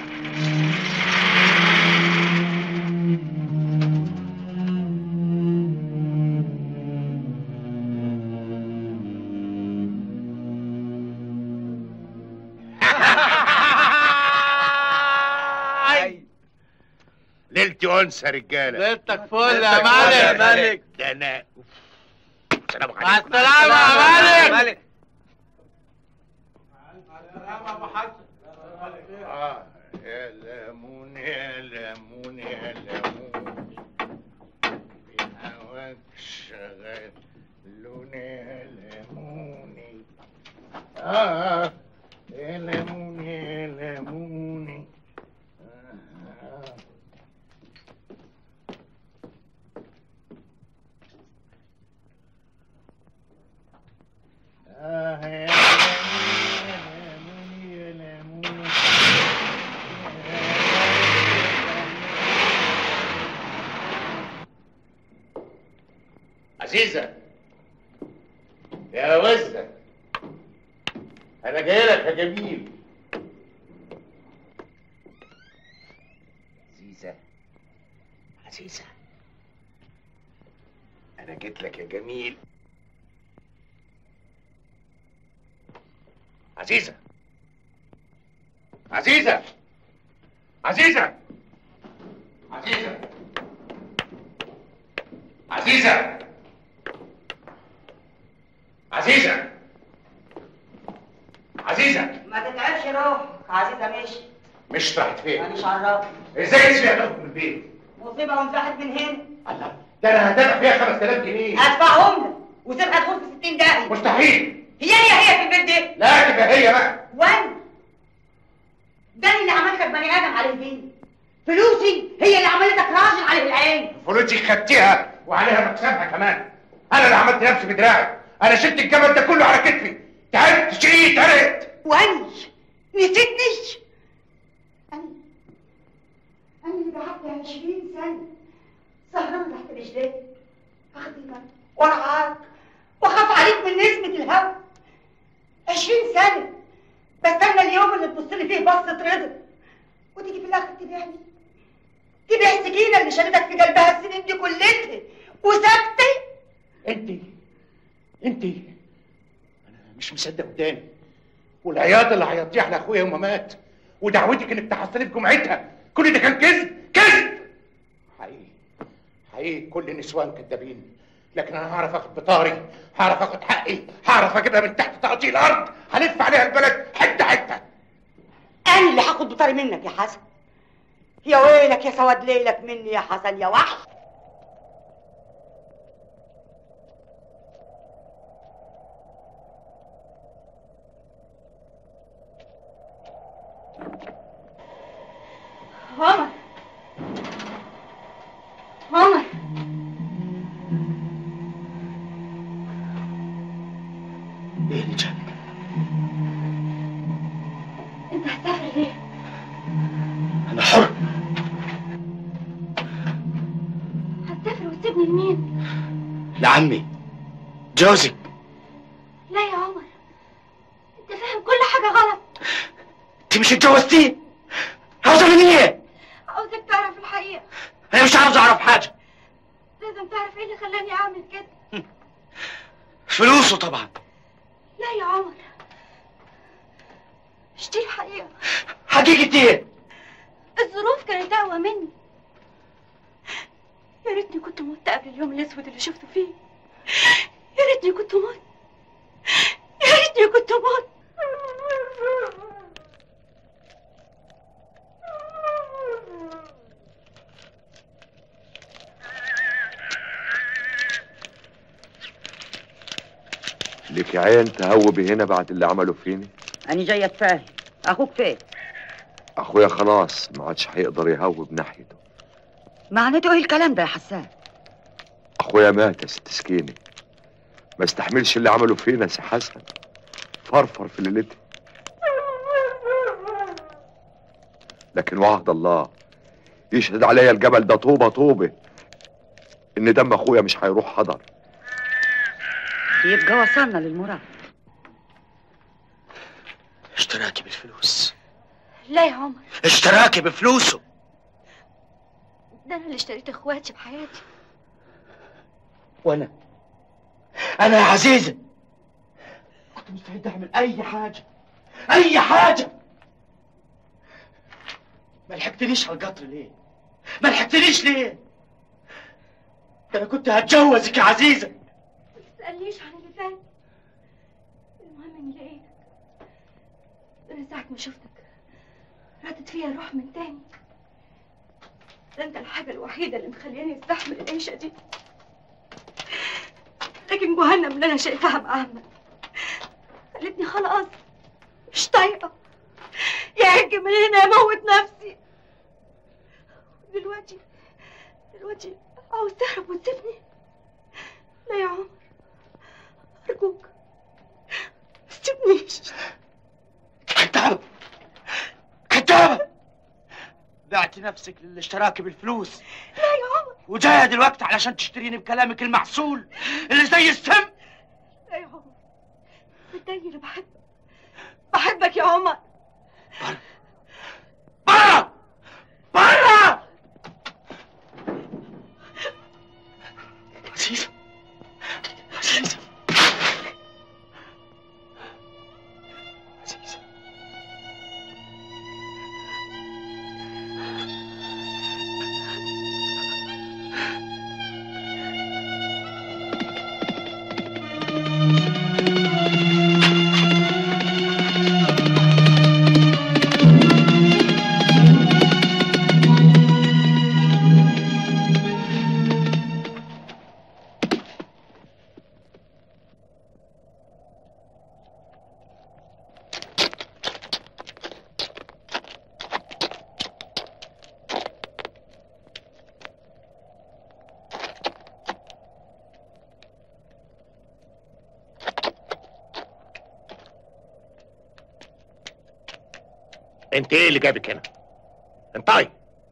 ليلتي انثى رجاله ليلتك فل يا مالك مالك ده انا السلام مع عليكم السلامة يا مالك آه، يا ليمون يا ليمون يا ليمون في هواك شغال لوني يا ليموني آه يا ليمون يا ليموني آه. آه يا ليمون يا ليمون عزيزة يا وزة أنا جاي لك يا جميل عزيزة عزيزة أنا جيت لك يا جميل عزيزة عزيزة عزيزة عزيزة عزيزة عزيزة عزيزة ما تتعبش روحك عزيزه مشي مش راحت فين؟ مانيش عرفت ازاي اسمي هتاخد من البيت؟ مصيبه وانزحت من هنا الله ده انا هدفع فيها 5000 جنيه ادفعهم لك وسيبها تدخل في 60 داهيه مستحيل هي هي هي في البيت ده لا تبقى هي بقى وانا ده أنا اللي عملتك بني ادم على البيت فلوسي هي اللي عملتك راجل على العين فلوسي خدتيها وعليها مكسبها كمان انا اللي عملت نفسي بدراعي انا شلت الجبل ده كله على كتفي تعبت شقيت تعبت واني نسيتنيش انا انا اللي قعدت 20 سنه سهران تحت رجليك اخدمك وارعاك واخاف عليك من نسمه الهوا 20 سنه بستنى اليوم اللي تبص لي فيه بصه رضا وتيجي في الاخر تبيعني تبيع السكينه اللي شالتك في قلبها السنين دي كلها وسابتي انت انت انا مش مصدق قدامي والعياط اللي عيطتيه لاخويا يوم ما مات ودعوتك انك تحصلي في جمعتها كل ده كان كذب كذب حقيقي صحيح كل النسوان كدابين لكن انا هعرف اخد بطاري هعرف اخد حقي هعرف اجيبها من تحت تقطيع الارض هلف عليها البلد حته حته انا اللي هاخد بطاري منك يا حسن يا ويلك يا سواد ليلك مني يا حسن يا وحش عمر عمر ايه اللي جابك؟ انت هتسافر ليه؟ انا حر هتسافر وتسيبني لمين؟ لعمي جوزك لا يا عمر انت فاهم كل حاجة غلط انت مش اتجوزتيه عاوزه مني ايه؟ عاوزك تعرف الحقيقة انا مش عاوز اعرف حاجه لازم تعرف ايه اللي خلاني اعمل كده فلوسه طبعا لا يا عمر مش دي الحقيقة حقيقة ايه؟ الظروف كانت اقوى مني يا ريتني كنت مت قبل اليوم الاسود اللي شفته فيه يا ريتني كنت مت يا ريتني كنت مت ليك عين تهوبي هنا بعد اللي عمله فيني انا جاي اتفاهم اخوك فين اخويا خلاص ما عادش هيقدر يهوب ناحيته معناته ايه الكلام ده يا حسان اخويا مات يا ست سكيني ما استحملش اللي عمله فينا يا سي حسن فرفر في ليلتي لكن وعد الله يشهد عليا الجبل ده طوبة طوبة ان دم اخويا مش هيروح حضر يبقى وصلنا للمراد اشتراكي بالفلوس لا يا عمر اشتراكي بفلوسه ده انا اللي اشتريت اخواتي بحياتي وانا انا يا عزيزة كنت مستعد اعمل اي حاجة اي حاجة ما لحقتنيش على القطر ليه ما لحقتنيش ليه ده انا كنت هتجوزك يا عزيزة ما تسألنيش عن اللي فات المهم اني لقيتك انا ساعة ما شفتك ردت فيها الروح من تاني ده انت الحاجة الوحيدة اللي مخلياني استحمل العيشة دي لكن جهنم اللي انا شايفاها مع احمد خلتني خلاص مش طايقة يهج من هنا يموت نفسي دلوقتي دلوقتي عاوز تهرب وتسيبني لا يا عمر أرجوك ما تسيبنيش كذابة كذابة بعتي نفسك للاشتراك بالفلوس لا يا عمر وجاية دلوقتي علشان تشتريني بكلامك المعسول اللي زي السم لا يا عمر صدقني انا بحبك بحبك يا عمر برا برا عزيزة عزيزة عزيزة انت ايه اللي جابك هنا انطقي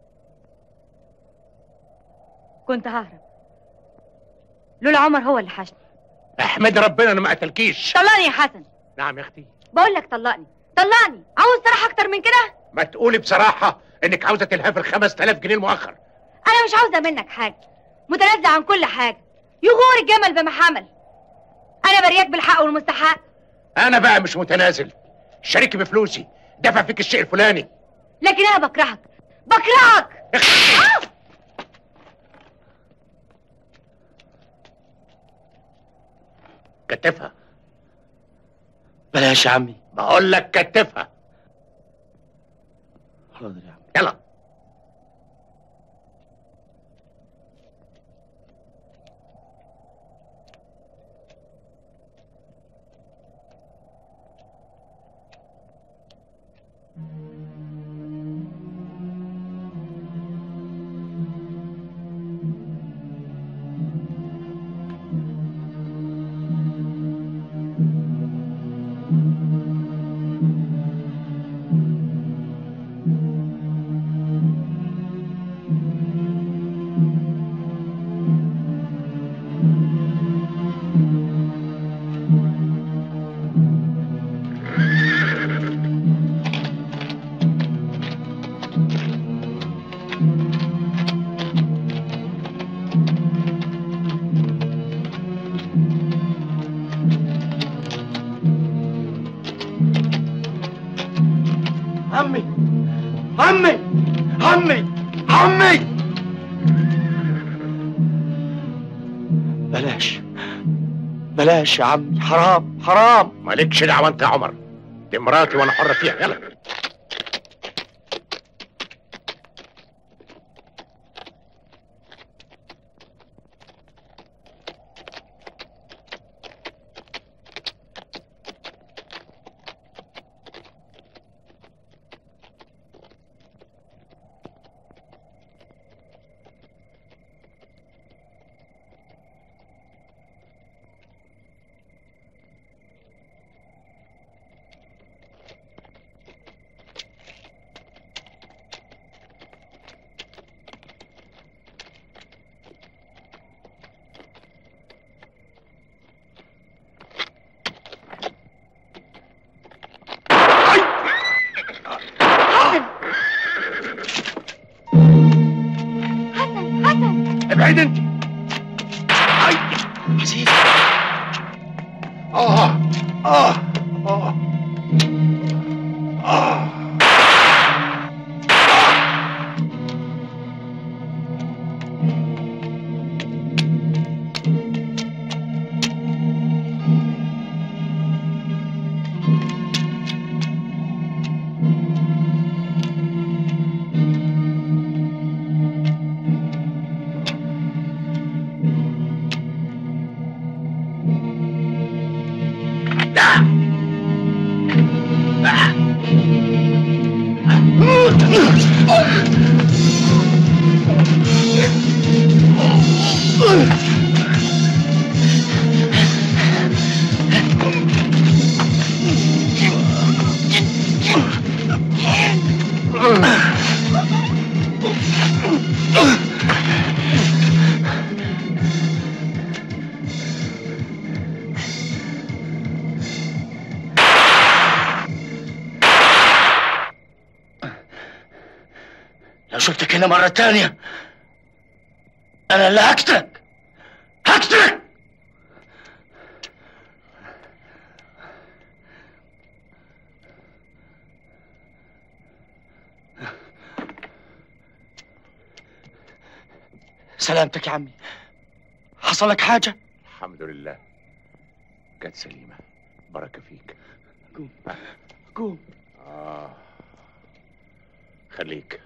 كنت ههرب لولا عمر هو اللي حشني احمد ربنا انا ما قتلكيش طلقني يا حسن نعم يا اختي بقول لك طلقني طلقني عاوز صراحة اكتر من كده ما تقولي بصراحه انك عاوزه تلهفي ال 5000 جنيه المؤخر انا مش عاوزة منك حاجة متنازع عن كل حاجة يغور الجمل بما حمل انا برياك بالحق والمستحق انا بقى مش متنازل شاركي بفلوسي دفع فيك الشيء الفلاني لكن انا بكرهك بكرهك كتفها بلاش يا عمي بقول لك كتفها حاضر يا عم يلا عمي عمي عمي عمي بلاش بلاش يا عمي حرام حرام مالكش دعوه انت يا عمر دي مراتي وانا حر فيها يلا حسن حسن ابعد انت اي عزيز اه اه اه اه لو شفتك هنا مرة تانية أنا اللي هقتلك هقتلك سلامتك يا عمي حصل لك حاجة؟ الحمد لله كانت سليمه بركه فيك قوم قوم اه خليك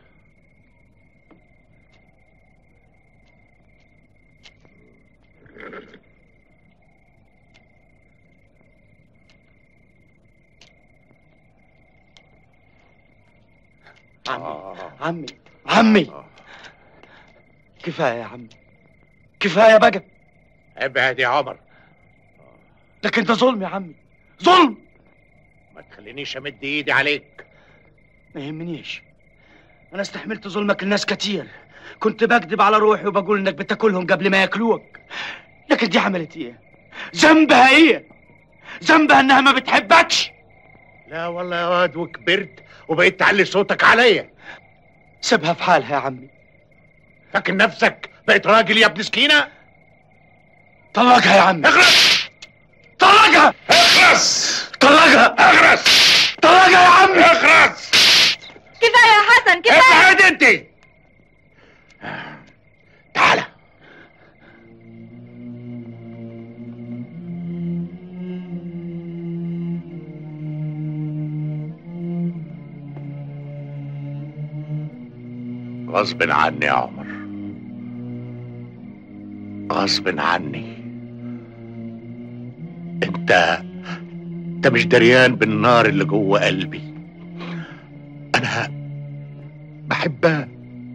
عمي آه. عمي عمي آه. كفاية يا عمي كفاية بقى ابعد يا عمر لكن ده ظلم يا عمي ظلم ما تخلينيش امد ايدي عليك ما يهمنيش انا استحملت ظلمك لناس كتير كنت بكذب على روحي وبقول انك بتاكلهم قبل ما ياكلوك لكن دي عملت ايه ذنبها ايه ذنبها انها ما بتحبكش لا والله يا واد وكبرت وبقيت تعلي صوتك عليا سيبها في حالها يا عمي فاكر نفسك بقيت راجل يا ابن سكينه طلقها يا عمي اخرس طلقها اخرس طلقها اخرس طلقها يا عمي اخرس كفايه يا حسن كفايه ابعد انت تعالى غصب عني يا عمر غصب عني انت انت مش دريان بالنار اللي جوه قلبي انا بحبها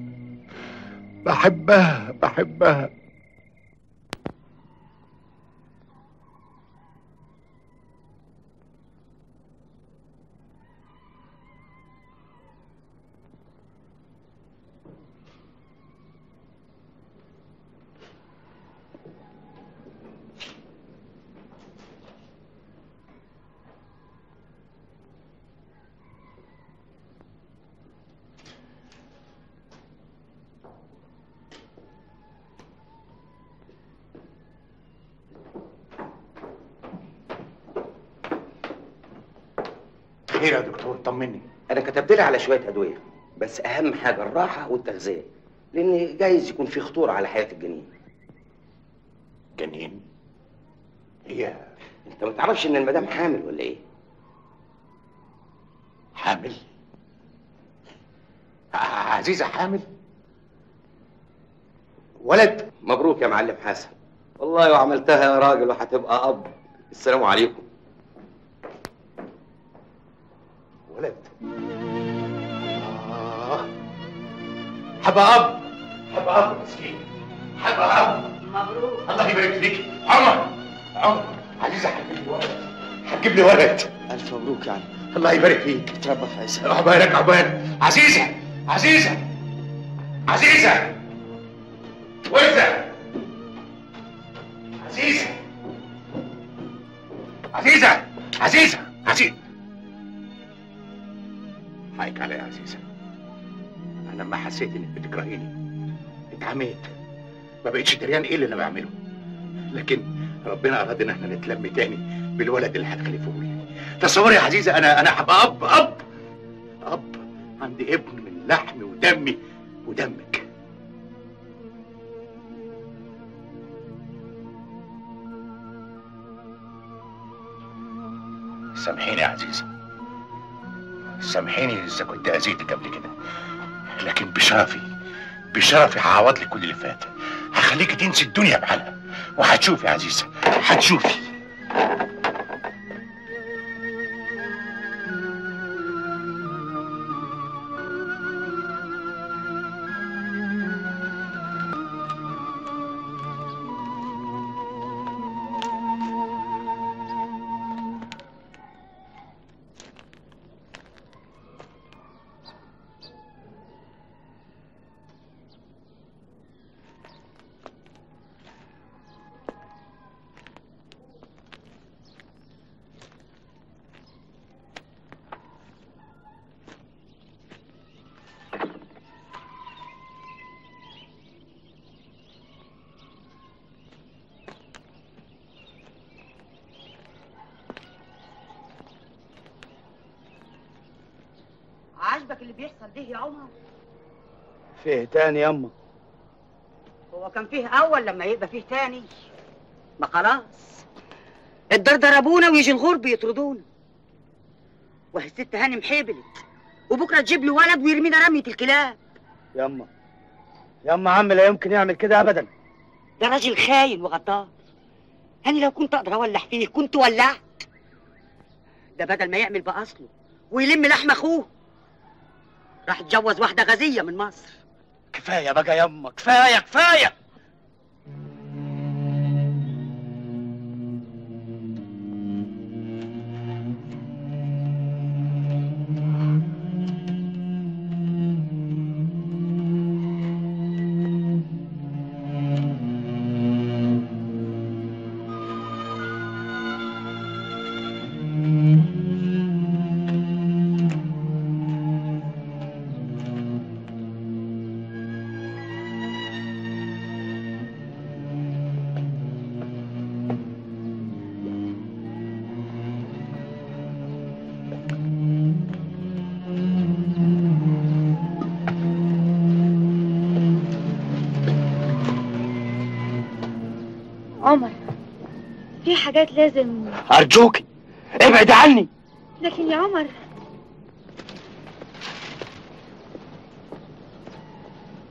بحبها بحبها خير يا دكتور طمني انا كتبت لي على شويه ادويه بس اهم حاجه الراحه والتغذيه لان جايز يكون في خطوره على حياه الجنين جنين هي انت ما تعرفش ان المدام حامل ولا ايه حامل ع- عزيزة حامل ولد مبروك يا معلم حسن والله وعملتها يا راجل وهتبقى اب السلام عليكم ولد آه. حبا أب حبا أب مسكين حبا أب مبروك الله يبارك فيك عمر عمر عزيزة هتجيب لي ولد هتجيب لي ولد ألف مبروك يعني الله يبارك فيك تربى في عيسى عقبالك عقبال عزيزة عزيزة عزيزة وزة عزيزة عزيزة عزيزة عزيزة حقك عليا يا عزيزة أنا لما حسيت إنك بتكرهيني اتعميت ما بقتش دريان إيه اللي أنا بعمله لكن ربنا أراد إن احنا نتلم تاني بالولد اللي هتخلفه لي تصوري يا عزيزة أنا أنا هبقى أب أب أب عندي ابن من لحمي ودمي ودمك سامحيني يا عزيزة سامحيني إذا كنت أذيتك قبل كده لكن بشرفي بشرفي هعوض لك كل اللي فات هخليكي تنسي الدنيا بحالها وهتشوفي يا عزيزة هتشوفي عاجبك اللي بيحصل ده يا عمر فيه تاني يما هو كان فيه اول لما يبقى فيه تاني ما خلاص الدار ضربونا ويجي الغرب يطردونا وهي الست هانم حبلت وبكره تجيب له ولد ويرمينا رميه الكلاب يما يما عم لا يمكن يعمل كده ابدا ده راجل خاين وغدار انا لو كنت اقدر اولع فيه كنت ولعت ده بدل ما يعمل باصله ويلم لحم اخوه راح اتجوز واحده غازيه من مصر كفايه بقى يما كفايه كفايه عمر في حاجات لازم ارجوكي ابعد عني لكن يا عمر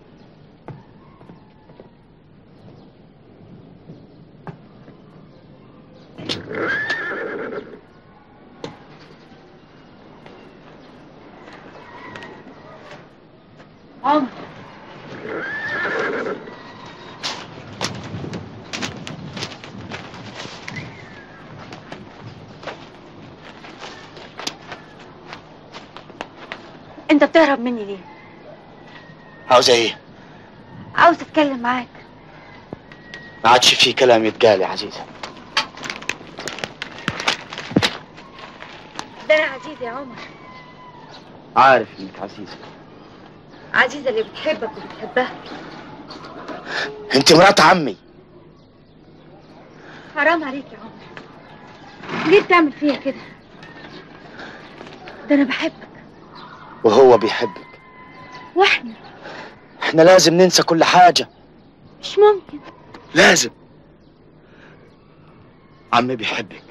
انت بتهرب مني ليه عاوزة ايه؟ عاوز اتكلم معاك ما عادش في كلام يتقال يا عزيزة ده انا عزيزة يا عمر عارف انك عزيزة عزيزة اللي بتحبك وبتحبها انت مرات عمي حرام عليك يا عمر ليه بتعمل فيا كده ده انا بحبك وهو بيحبك واحنا احنا لازم ننسى كل حاجة مش ممكن لازم عمي بيحبك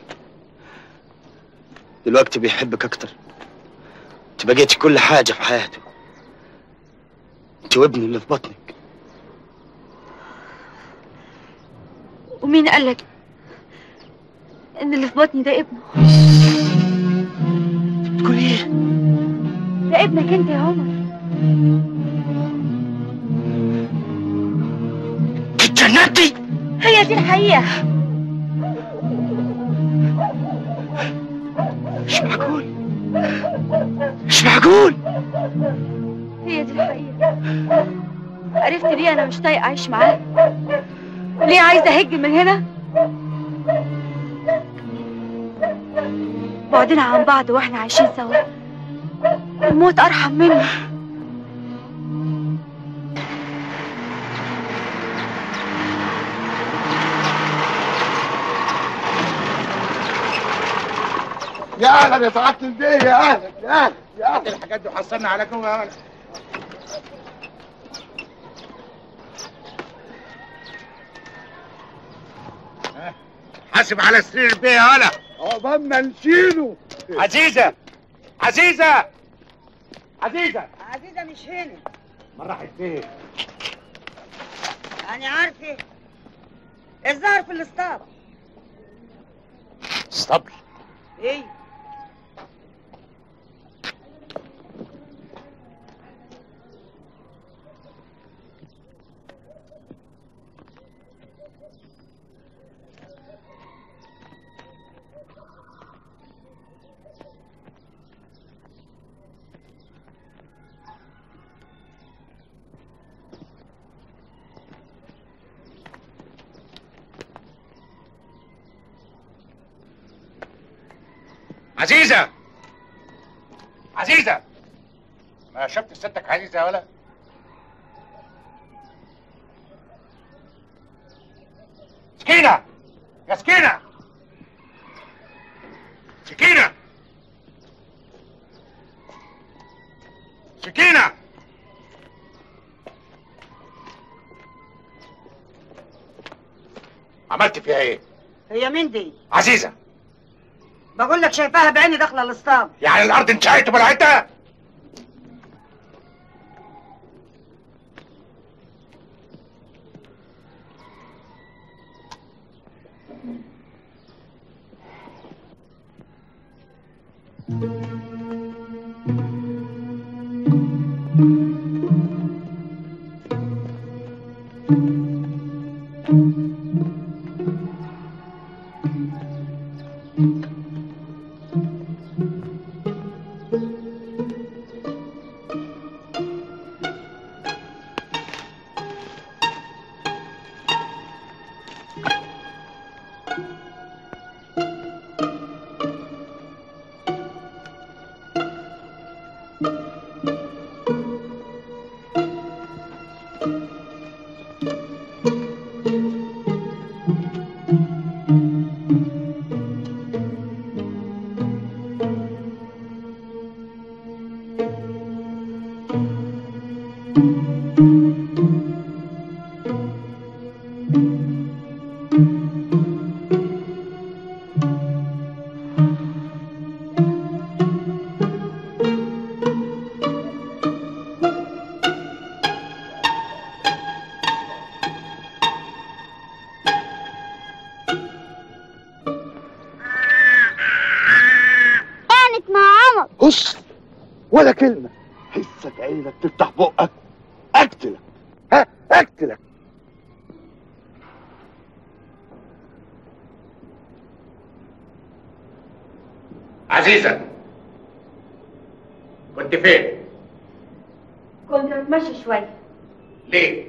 دلوقتي بيحبك اكتر انت بقيتي كل حاجة في حياته انت وابني اللي في بطنك ومين قالك ان اللي في بطني ده ابنه تقولي ايه ده ابنك انت يا عمر اتجننتي هي دي الحقيقة مش معقول مش معقول هي دي الحقيقة عرفت ليه انا مش طايقة اعيش معاه ليه عايزة اهج من هنا بعدنا عن بعض واحنا عايشين سوا الموت ارحم منه يا اهلا يا سعاده البيه يا اهلا يا اهلا يا اهلا الحاجات دي حصلنا على جوه يا ولد حاسب على سرير البيه يا ولا عقبال ما نشيله عزيزة عزيزة عزيزة عزيزة مش هنا ما راحت فين؟ أنا عارفة الظاهر في الاسطابة اسطبل ايه عزيزة عزيزة ما شفت ستك عزيزة يا ولا سكينة يا سكينة سكينة سكينة عملت فيها ايه؟ هي مين دي؟ عزيزة بقول لك شايفاها بعيني داخلة الاسطابة يعني الارض انشقت وبلعتها كانت مع عمر هص ولا كلمة حسك عينك تفتح بقك اقتلك ها اقتلك عزيزة كنت فين؟ كنت بتمشى شويه ليه؟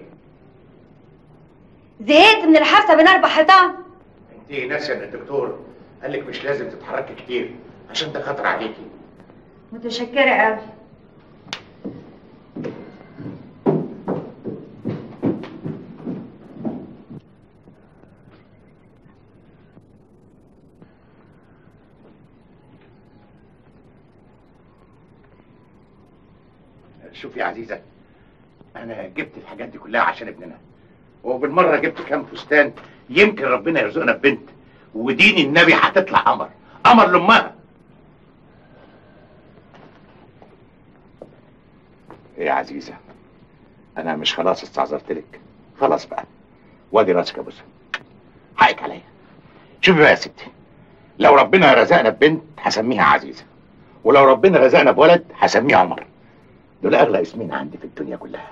زهقت من الحبسه بين اربع حيطان انت ناسيه ان الدكتور قال لك مش لازم تتحركي كتير عشان ده خطر عليكي متشكره قوي شوفي يا عزيزه انا جبت الحاجات دي كلها عشان ابننا وبالمره جبت كام فستان يمكن ربنا يرزقنا ببنت ودين النبي هتطلع قمر قمر لامها ايه يا عزيزه انا مش خلاص استعذرت لك خلاص بقى وادي راسك يا بوسه حقك عليا شوفي بقى يا ستي لو ربنا رزقنا ببنت هسميها عزيزه ولو ربنا رزقنا بولد هسميه عمر دول اغلى اسمين عندي في الدنيا كلها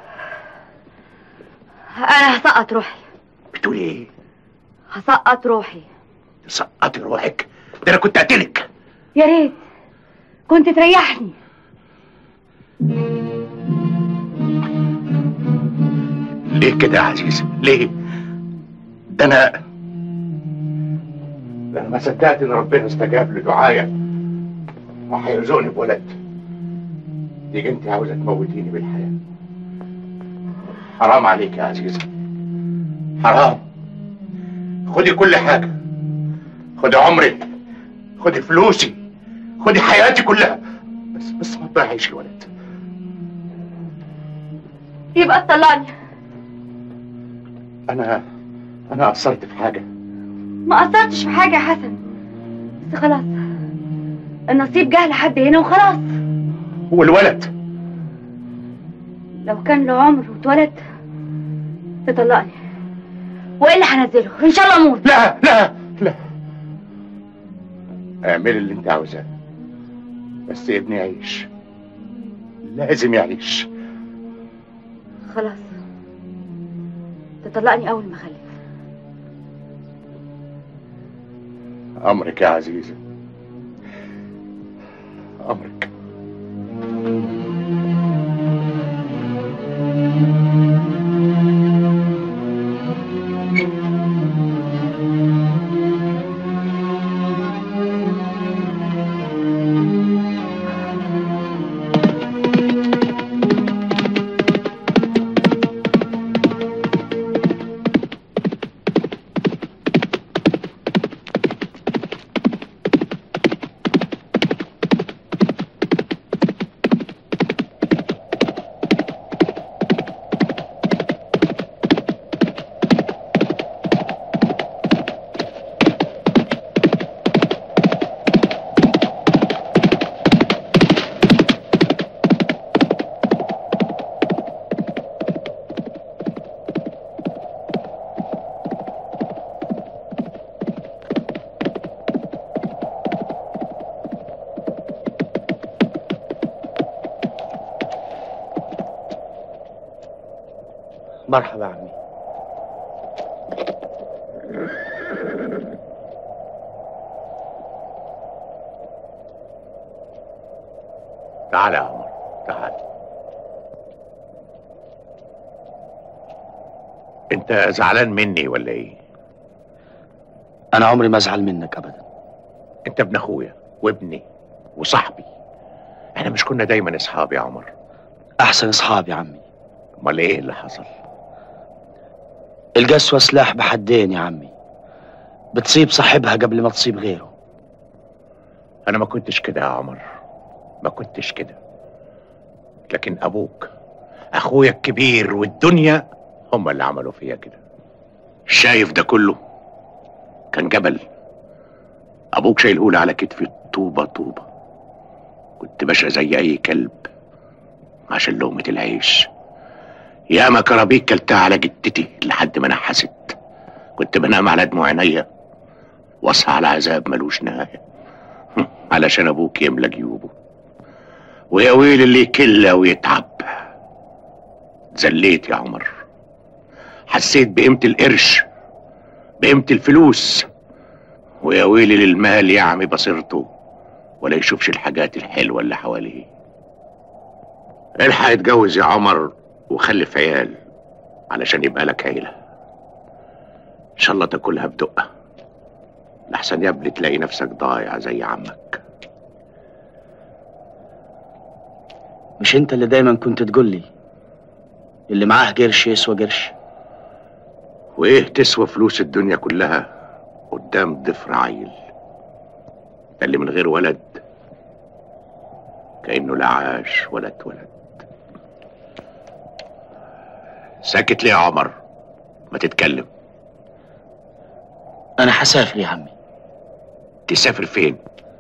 انا هسقط روحي بتقولي ايه هسقط روحي سقطي روحك ده انا كنت قاتلك يا ريت كنت تريحني ليه كده يا عزيزة ليه ده انا ده انا ما صدقت ان ربنا استجاب لدعايا وهيرزقني بولد تيجي انت عاوزه تموتيني بالحياه حرام عليك يا عزيزة حرام خدي كل حاجة خدي عمري خدي فلوسي خدي حياتي كلها بس بس ما تضيعيش الولد يبقى تطلعني انا انا قصرت في حاجة ما قصرتش في حاجه يا حسن بس خلاص النصيب جه لحد هنا وخلاص والولد لو كان له عمر واتولد تطلقني والا هنزله ان شاء الله اموت لا لا لا اعملي اللي انت عاوزاه بس ابني يعيش لازم يعيش خلاص تطلقني اول ما اخلف امرك يا عزيزة امرك مرحبا عمي تعال يا عمر تعال انت زعلان مني ولا ايه انا عمري ما ازعل منك ابدا انت ابن اخويا وابني وصاحبي احنا مش كنا دايما اصحاب يا عمر احسن اصحاب يا عمي امال ايه اللي حصل القسوة سلاح بحدين يا عمي بتصيب صاحبها قبل ما تصيب غيره انا ما كنتش كده يا عمر ما كنتش كده لكن ابوك اخويا الكبير والدنيا هم اللي عملوا فيا كده شايف ده كله كان جبل ابوك شايلهولي على كتفي طوبة طوبة كنت ماشي زي اي كلب عشان لقمة العيش ياما كرابيك كلتها على جدتي لحد ما نحست كنت بنام على دموع عينيا واصحى على عذاب ملوش نهاية علشان ابوك يملى جيوبه ويا ويل اللي يكل ويتعب زليت يا عمر حسيت بقيمة القرش بقيمة الفلوس ويا ويلي للمال يعمي بصيرته ولا يشوفش الحاجات الحلوة اللي حواليه الحق اتجوز يا عمر وخلف عيال علشان يبقى لك عيلة ان شاء الله تاكلها بدقة لحسن يا ابني تلاقي نفسك ضايع زي عمك مش انت اللي دايما كنت تقول لي اللي معاه قرش يسوى قرش وايه تسوى فلوس الدنيا كلها قدام ضفر عيل ده اللي من غير ولد كأنه لا عاش ولا اتولد ساكت ليه يا عمر ما تتكلم انا هسافر يا عمي تسافر فين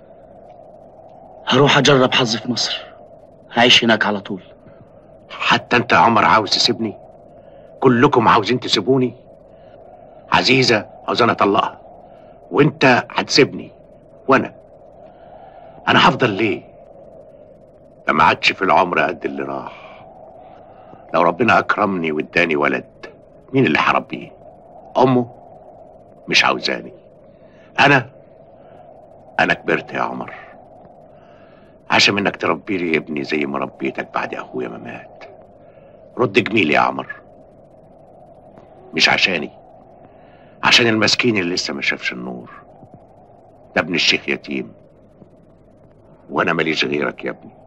هروح اجرب حظي في مصر هعيش هناك على طول حتى انت يا عمر عاوز تسيبني كلكم عاوزين تسيبوني عزيزة عاوزاني اطلقها وانت هتسيبني وانا انا هفضل ليه ده ما عادش في العمر قد اللي راح لو ربنا اكرمني واداني ولد مين اللي هربيه امه مش عاوزاني انا انا كبرت يا عمر عشان منك تربي لي ابني زي ما ربيتك بعد اخويا ما مات رد جميل يا عمر مش عشاني عشان المسكين اللي لسه ما شافش النور ده ابن الشيخ يتيم وانا ماليش غيرك يا ابني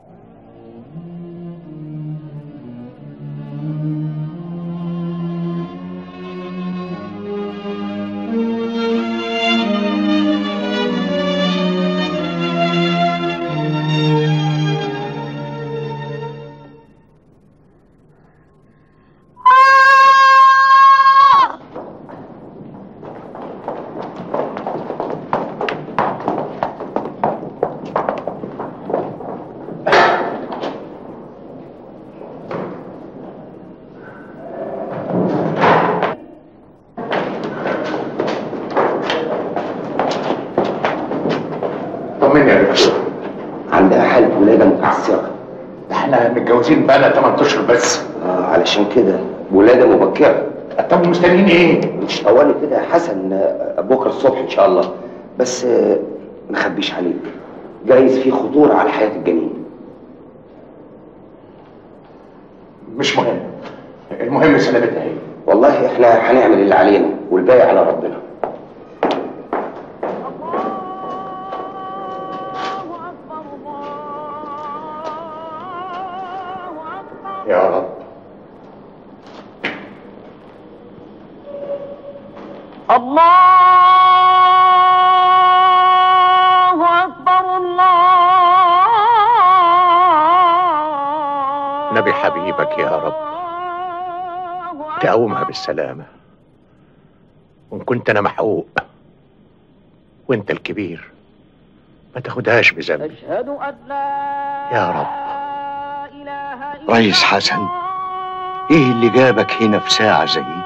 طمني يا دكتور عندها حالة ولادة متعسرة احنا متجوزين بقالنا 8 اشهر بس آه علشان كده ولادة مبكرة طب مستنيين ايه؟ مش طوالي كده يا حسن آه، بكرة الصبح إن شاء الله بس آه، ما نخبيش عليك جايز في خطورة على حياة الجنين مش مهم المهم سلامتها ايه والله احنا هنعمل اللي علينا والباقي على ربنا يا رب الله أكبر الله نبي حبيبك يا رب تقومها بالسلامة وإن كنت أنا محقوق وأنت الكبير ما تاخدهاش بذنبي أشهد أن لا يا رب إله إلا ريس حسن ايه اللي جابك هنا في ساعة زي دي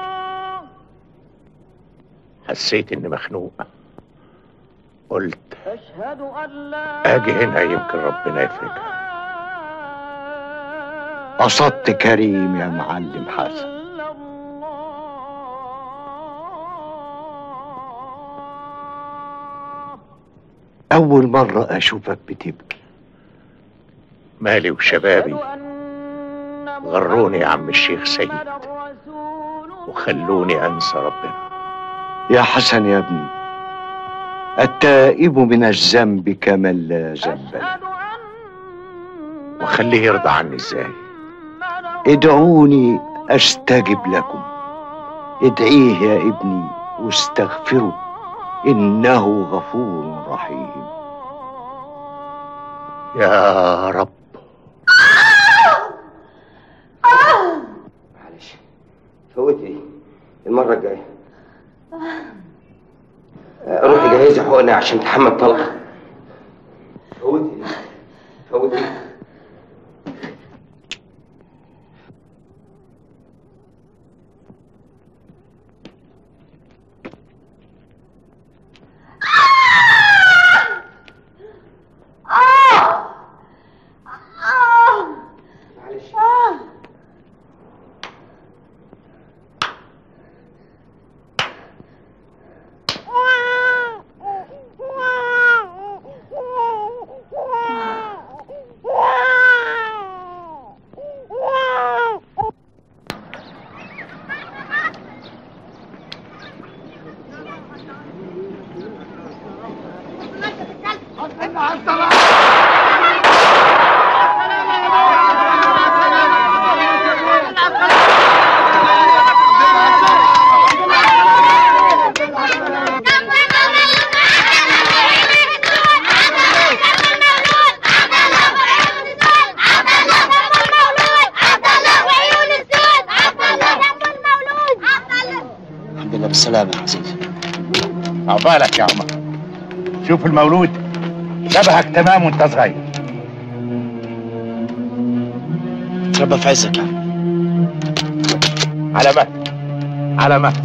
حسيت إني مخنوق قلت أشهد أن لا أجي هنا يمكن ربنا يفرجها قصدت كريم يا معلم حسن أول مرة أشوفك بتبكي مالي وشبابي غروني يا عم الشيخ سيد وخلوني أنسى ربنا يا حسن يا ابني التائب من الذنب كمن لا ذنب له وخليه يرضى عني إزاي ادعوني أستجب لكم ادعيه يا ابني واستغفره إنه غفور رحيم يا رب معلش فوتي المرة الجاية آه، روحي جهزي حقنة عشان تحمل طلقة فوتي فوتي الحمد لله بالسلامة يا عزيز عقبالك يا عمر شوف المولود شبهك تمام وانت صغير تربى في عزك يا عم على مهل على مهل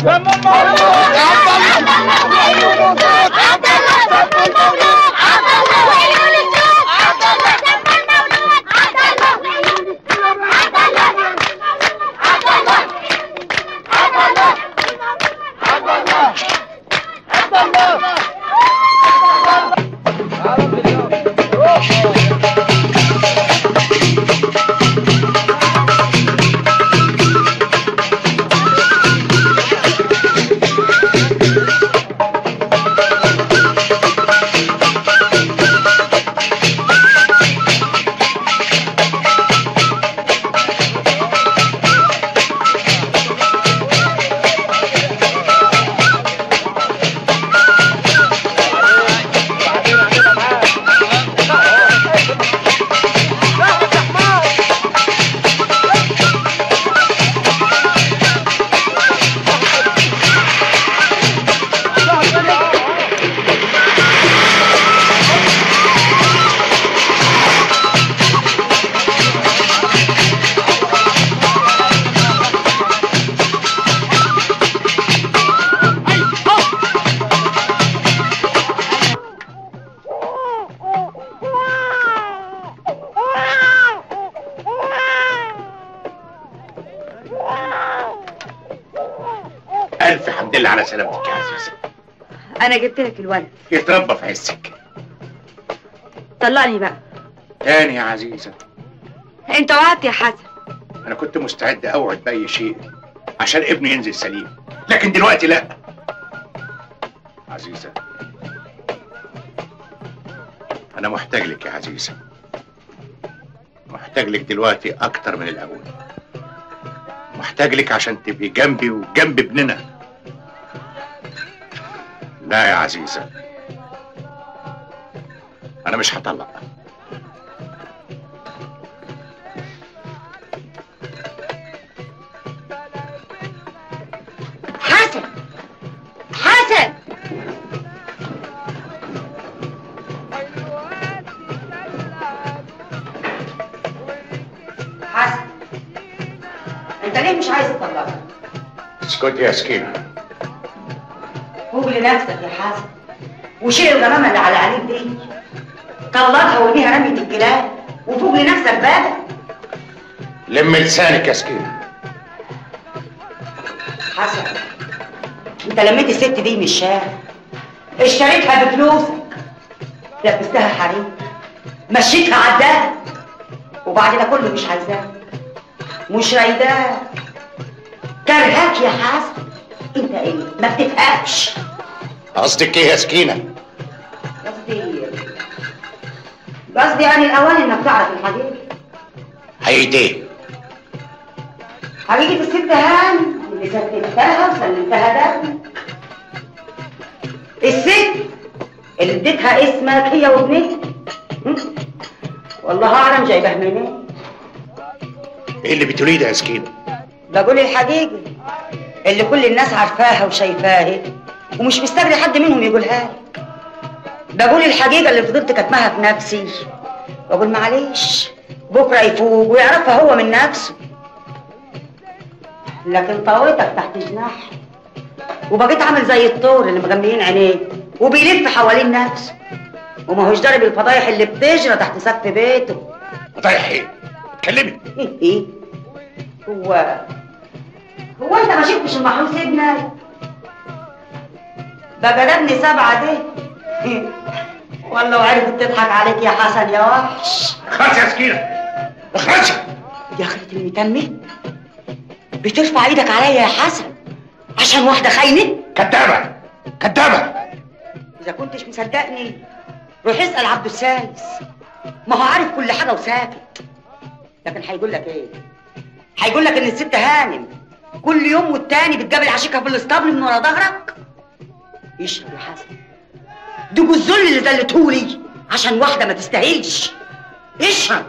ألف حمد لله على سلامتك يا عزيزة انا جبت لك الولد يتربى في عزك طلقني بقى تاني يا عزيزة انت وعدت يا حسن أنا كنت مستعد أوعد بأي شيء عشان ابني ينزل سليم لكن دلوقتي لا عزيزة أنا محتاج لك يا عزيزة محتاج لك دلوقتي أكتر من الأول محتاج لك عشان تبقي جنبي وجنب ابننا لا يا عزيزة أنا مش هطلق حسن حسن حسن انت ليه مش عايز تطلقها اسكتي يا سكينة فوق لنفسك يا حسن وشيل الغمامه اللي على عينيك دي طلقها وارميها رمية الكلاب وفوق لنفسك بقى لم لسانك يا سكينة حسن انت لميت الست دي من الشارع اشتريتها بفلوسك لبستها حريم مشيتها عداها وبعد ده كله مش عايزاك مش رايداك كرهاك يا حسن انت ايه ما بتفهمش قصدك ايه يا سكينة قصدي قصدي يعني الاوان انك تعرف الحقيقه حقيقة ايه حقيقه الست هاني اللي سلمتها وسلمتها دم الست اللي اديتها اسمك هي وابنتها هم؟ والله اعلم جايبها منين ايه اللي بتقوليه ده يا سكينة بقول الحقيقه اللي كل الناس عارفاها وشايفاها ومش مستجري حد منهم يقولها لي بقول الحقيقه اللي فضلت كاتماها في نفسي بقول معلش بكره يفوق ويعرفها هو من نفسه لكن طويتك تحت جناحي وبقيت عامل زي الطور اللي مغميين عينيه وبيلف حوالين نفسه وما هوش ضارب الفضايح اللي بتجرى تحت سقف بيته فضايح ايه؟ اتكلمي ايه ايه هو هو انت ما شفتش المحروس ابنك بقى ده ابن سبعه ده والله وعرفت تضحك عليك يا حسن يا وحش اخرسي يا سكينة اخرسي يا اخرة المتمة بترفع ايدك عليا يا حسن عشان واحدة خاينة كدابة كدابة إذا كنتش مصدقني روح اسال عبد السايس ما هو عارف كل حاجه وساكت لكن هيقول لك ايه هيقول لك ان الست هانم كل يوم والتاني بتقابل عشيكها في الاسطبل من ورا ظهرك يشرب يا حسن دوب الذل اللي دلتهولي عشان واحده ما تستاهلش اشرب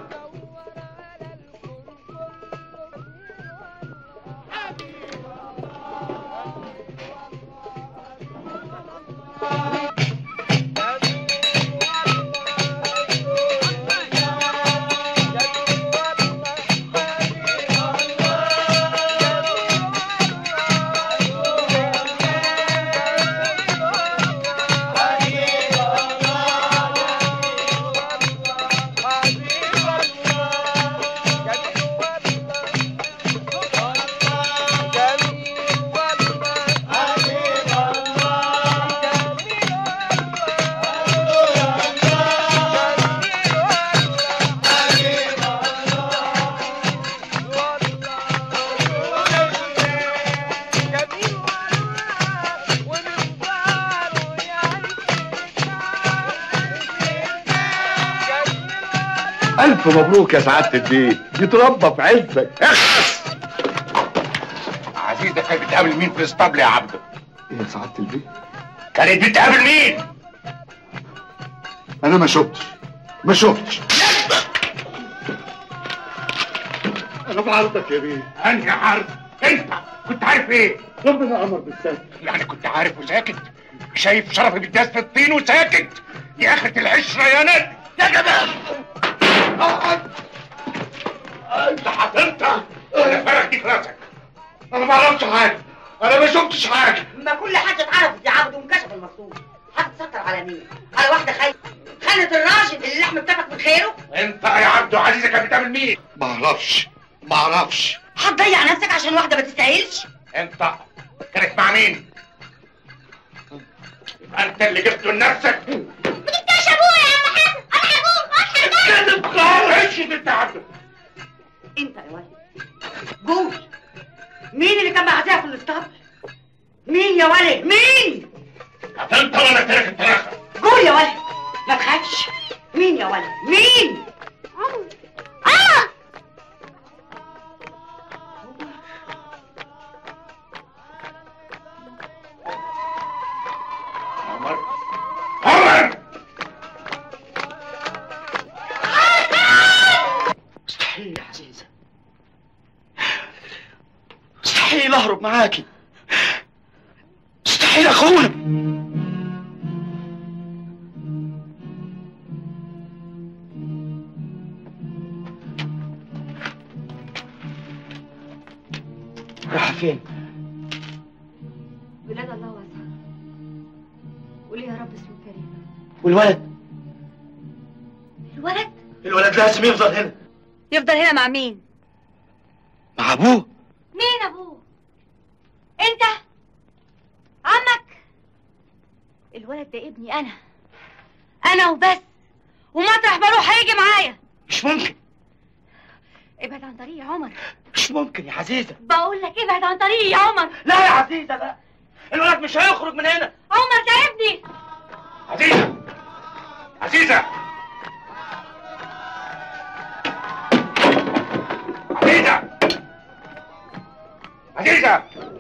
ألف مبروك يا سعادة البيت يتربى في عزك اخلص عزيزة كانت بتقابل مين في الاسطبل يا عبده؟ ايه يا سعادة البيت كانت بتقابل مين؟ أنا ما شفتش ما شفتش أنا بعرضك يا بيه أنهي عرض؟ أنت كنت عارف إيه؟ ربنا أمر بالسلام يعني كنت عارف وساكت؟ شايف شرفي بيداس في الطين وساكت؟ يا آخرة العشرة يا ند يا جمال انت حضرتك انا فرق دي في راسك انا ما اعرفش حاجه انا ما شفتش حاجه ما كل حاجه اتعرفت يا عبد وانكشف المصروف هتتستر على مين؟ على واحده خايفه خانت الراجل اللي اللحم اتفق من خيره انت يا عبدو عزيزه كانت بتعمل مين؟ ما اعرفش ما اعرفش هتضيع نفسك عشان واحده ما تستاهلش انت كانت مع مين؟ يبقى انت اللي جبته لنفسك بتكتشف ابويا يا عم حسن انا هجوم كذب خالص انت يا عبدو انت يا ولد قول مين اللي كان معزيها في الاسطبل؟ مين يا ولد؟ مين؟ انت ولا تارك التراخة قول يا ولد ما تخافش مين يا ولد؟ مين؟ اه عمر عمر مستحيل يا عزيزة مستحيل اهرب معاكي مستحيل اخونك رايحة فين؟ بلاد الله واسعة قولي يا رب اسمه كريم والولد؟ الولد الولد لازم يفضل هنا يفضل هنا مع مين؟ مع ابوه مين ابوه؟ انت؟ عمك؟ الولد ده ابني انا انا وبس ومطرح ما اروح هيجي معايا مش ممكن ابعد عن طريقي يا عمر مش ممكن يا عزيزة بقول لك ابعد عن طريقي يا عمر لا يا عزيزة لا الولد مش هيخرج من هنا عمر ده ابني عزيزة عزيزة عزيزة عزيزة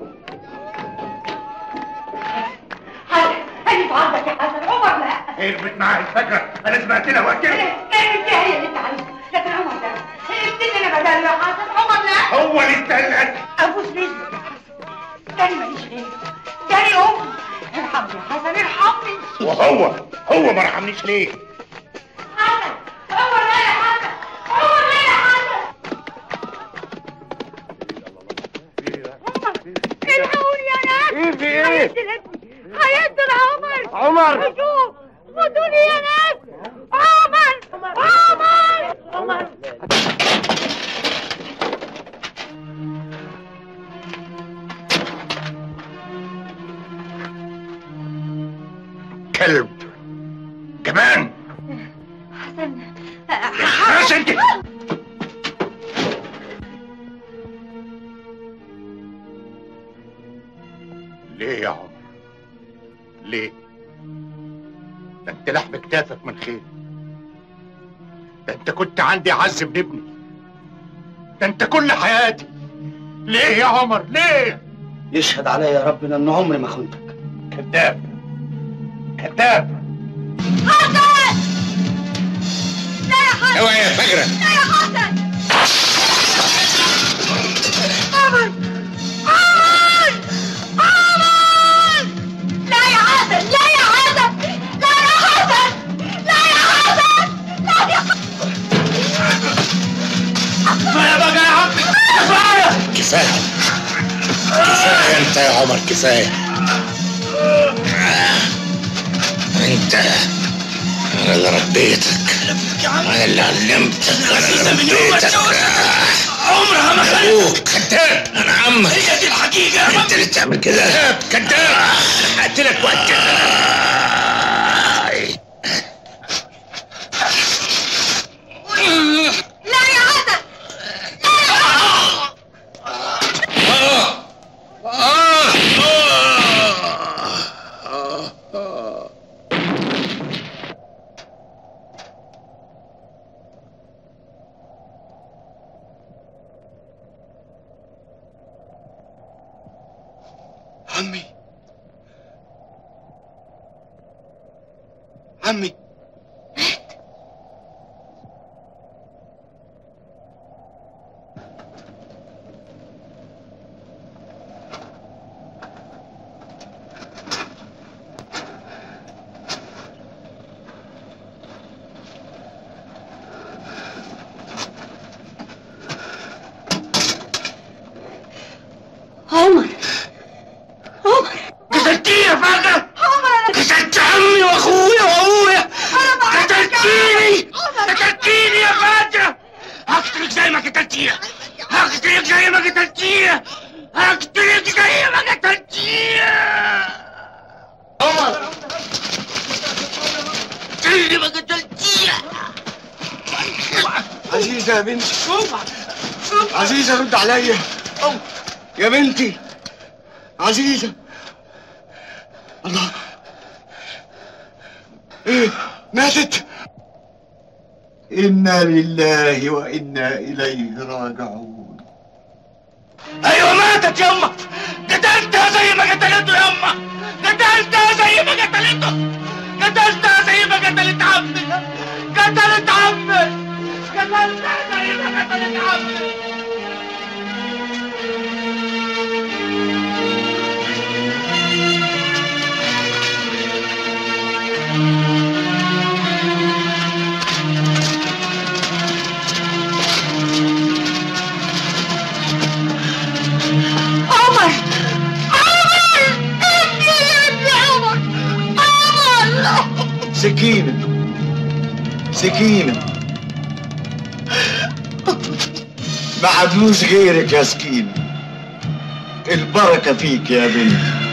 حسن انت عندك يا حسن عمر لا هربت معاها الفجرة انا سمعت لها وقتها كانت دي هي اللي انت عايزها لكن عمر ده السن انا بدل يا حسن عمر لا هو اللي استهلك ابوس رجلك يا حسن تاني ماليش غيره تاني امي ارحمني يا حسن ارحمني وهو هو ما رحمنيش ليه حسن عمر لا يا حسن عمر لا يا حسن الحقوني يا ناس ايه في ايه؟ هيقتل ابني هيقتل عمر عمر خدوه خدوني يا ناس عمر عمر عمر كلب كمان حسن خلاص انت ليه يا عمر ليه ده انت خدت لحم كتافك من خير ده انت كنت عندي عز ابن ابني ده انت كل حياتي ليه يا عمر ليه يشهد عليا يا ربنا ان عمري ما خنتك كذاب كذاب لا يا حسن اوعى يا فجرة لا يا حسن عمر عمر عمر لا يا حسن لا يا حسن لا يا حسن لا يا حسن لا يا حسن كفاية بقى يا عم كفاية كفاية كفاية انت يا عمر كفاية انت انا اللي ربيتك انا اللي علمتك انا اللي ربيتك عمرها ما ابوك كذاب انا عمك هي دي الحقيقة انت اللي تعمل كده كذاب انا هقتلك وقت لا يا حسن عمي عمي عمر عمر قتلتيه يا فجرة عمر قتلت عمي واخويا وابويا قتلتيني قتلتيني يا فجرة هقتلك زي ما قتلتيها هقتلك زي ما قتلتيها هقتلك زي ما قتلتيها عمر زي ما قتلتيها عزيزة يا بنتي عزيزة رد عليا يا بنتي عزيزة الله ايه ماتت إنا لله وإنا إليه راجعون ايوه ماتت يما قتلتها زي ما قتلته يما قتلتها زي ما قتلته قتلتها زي ما قتلت عمي قتلت عمي قتلتها زي ما قتلت عمي عمر عمر ابني يا ابني عمر عمر سكينة سكينة ما عدلوش غيرك يا سكينة البركة فيك يا بنتي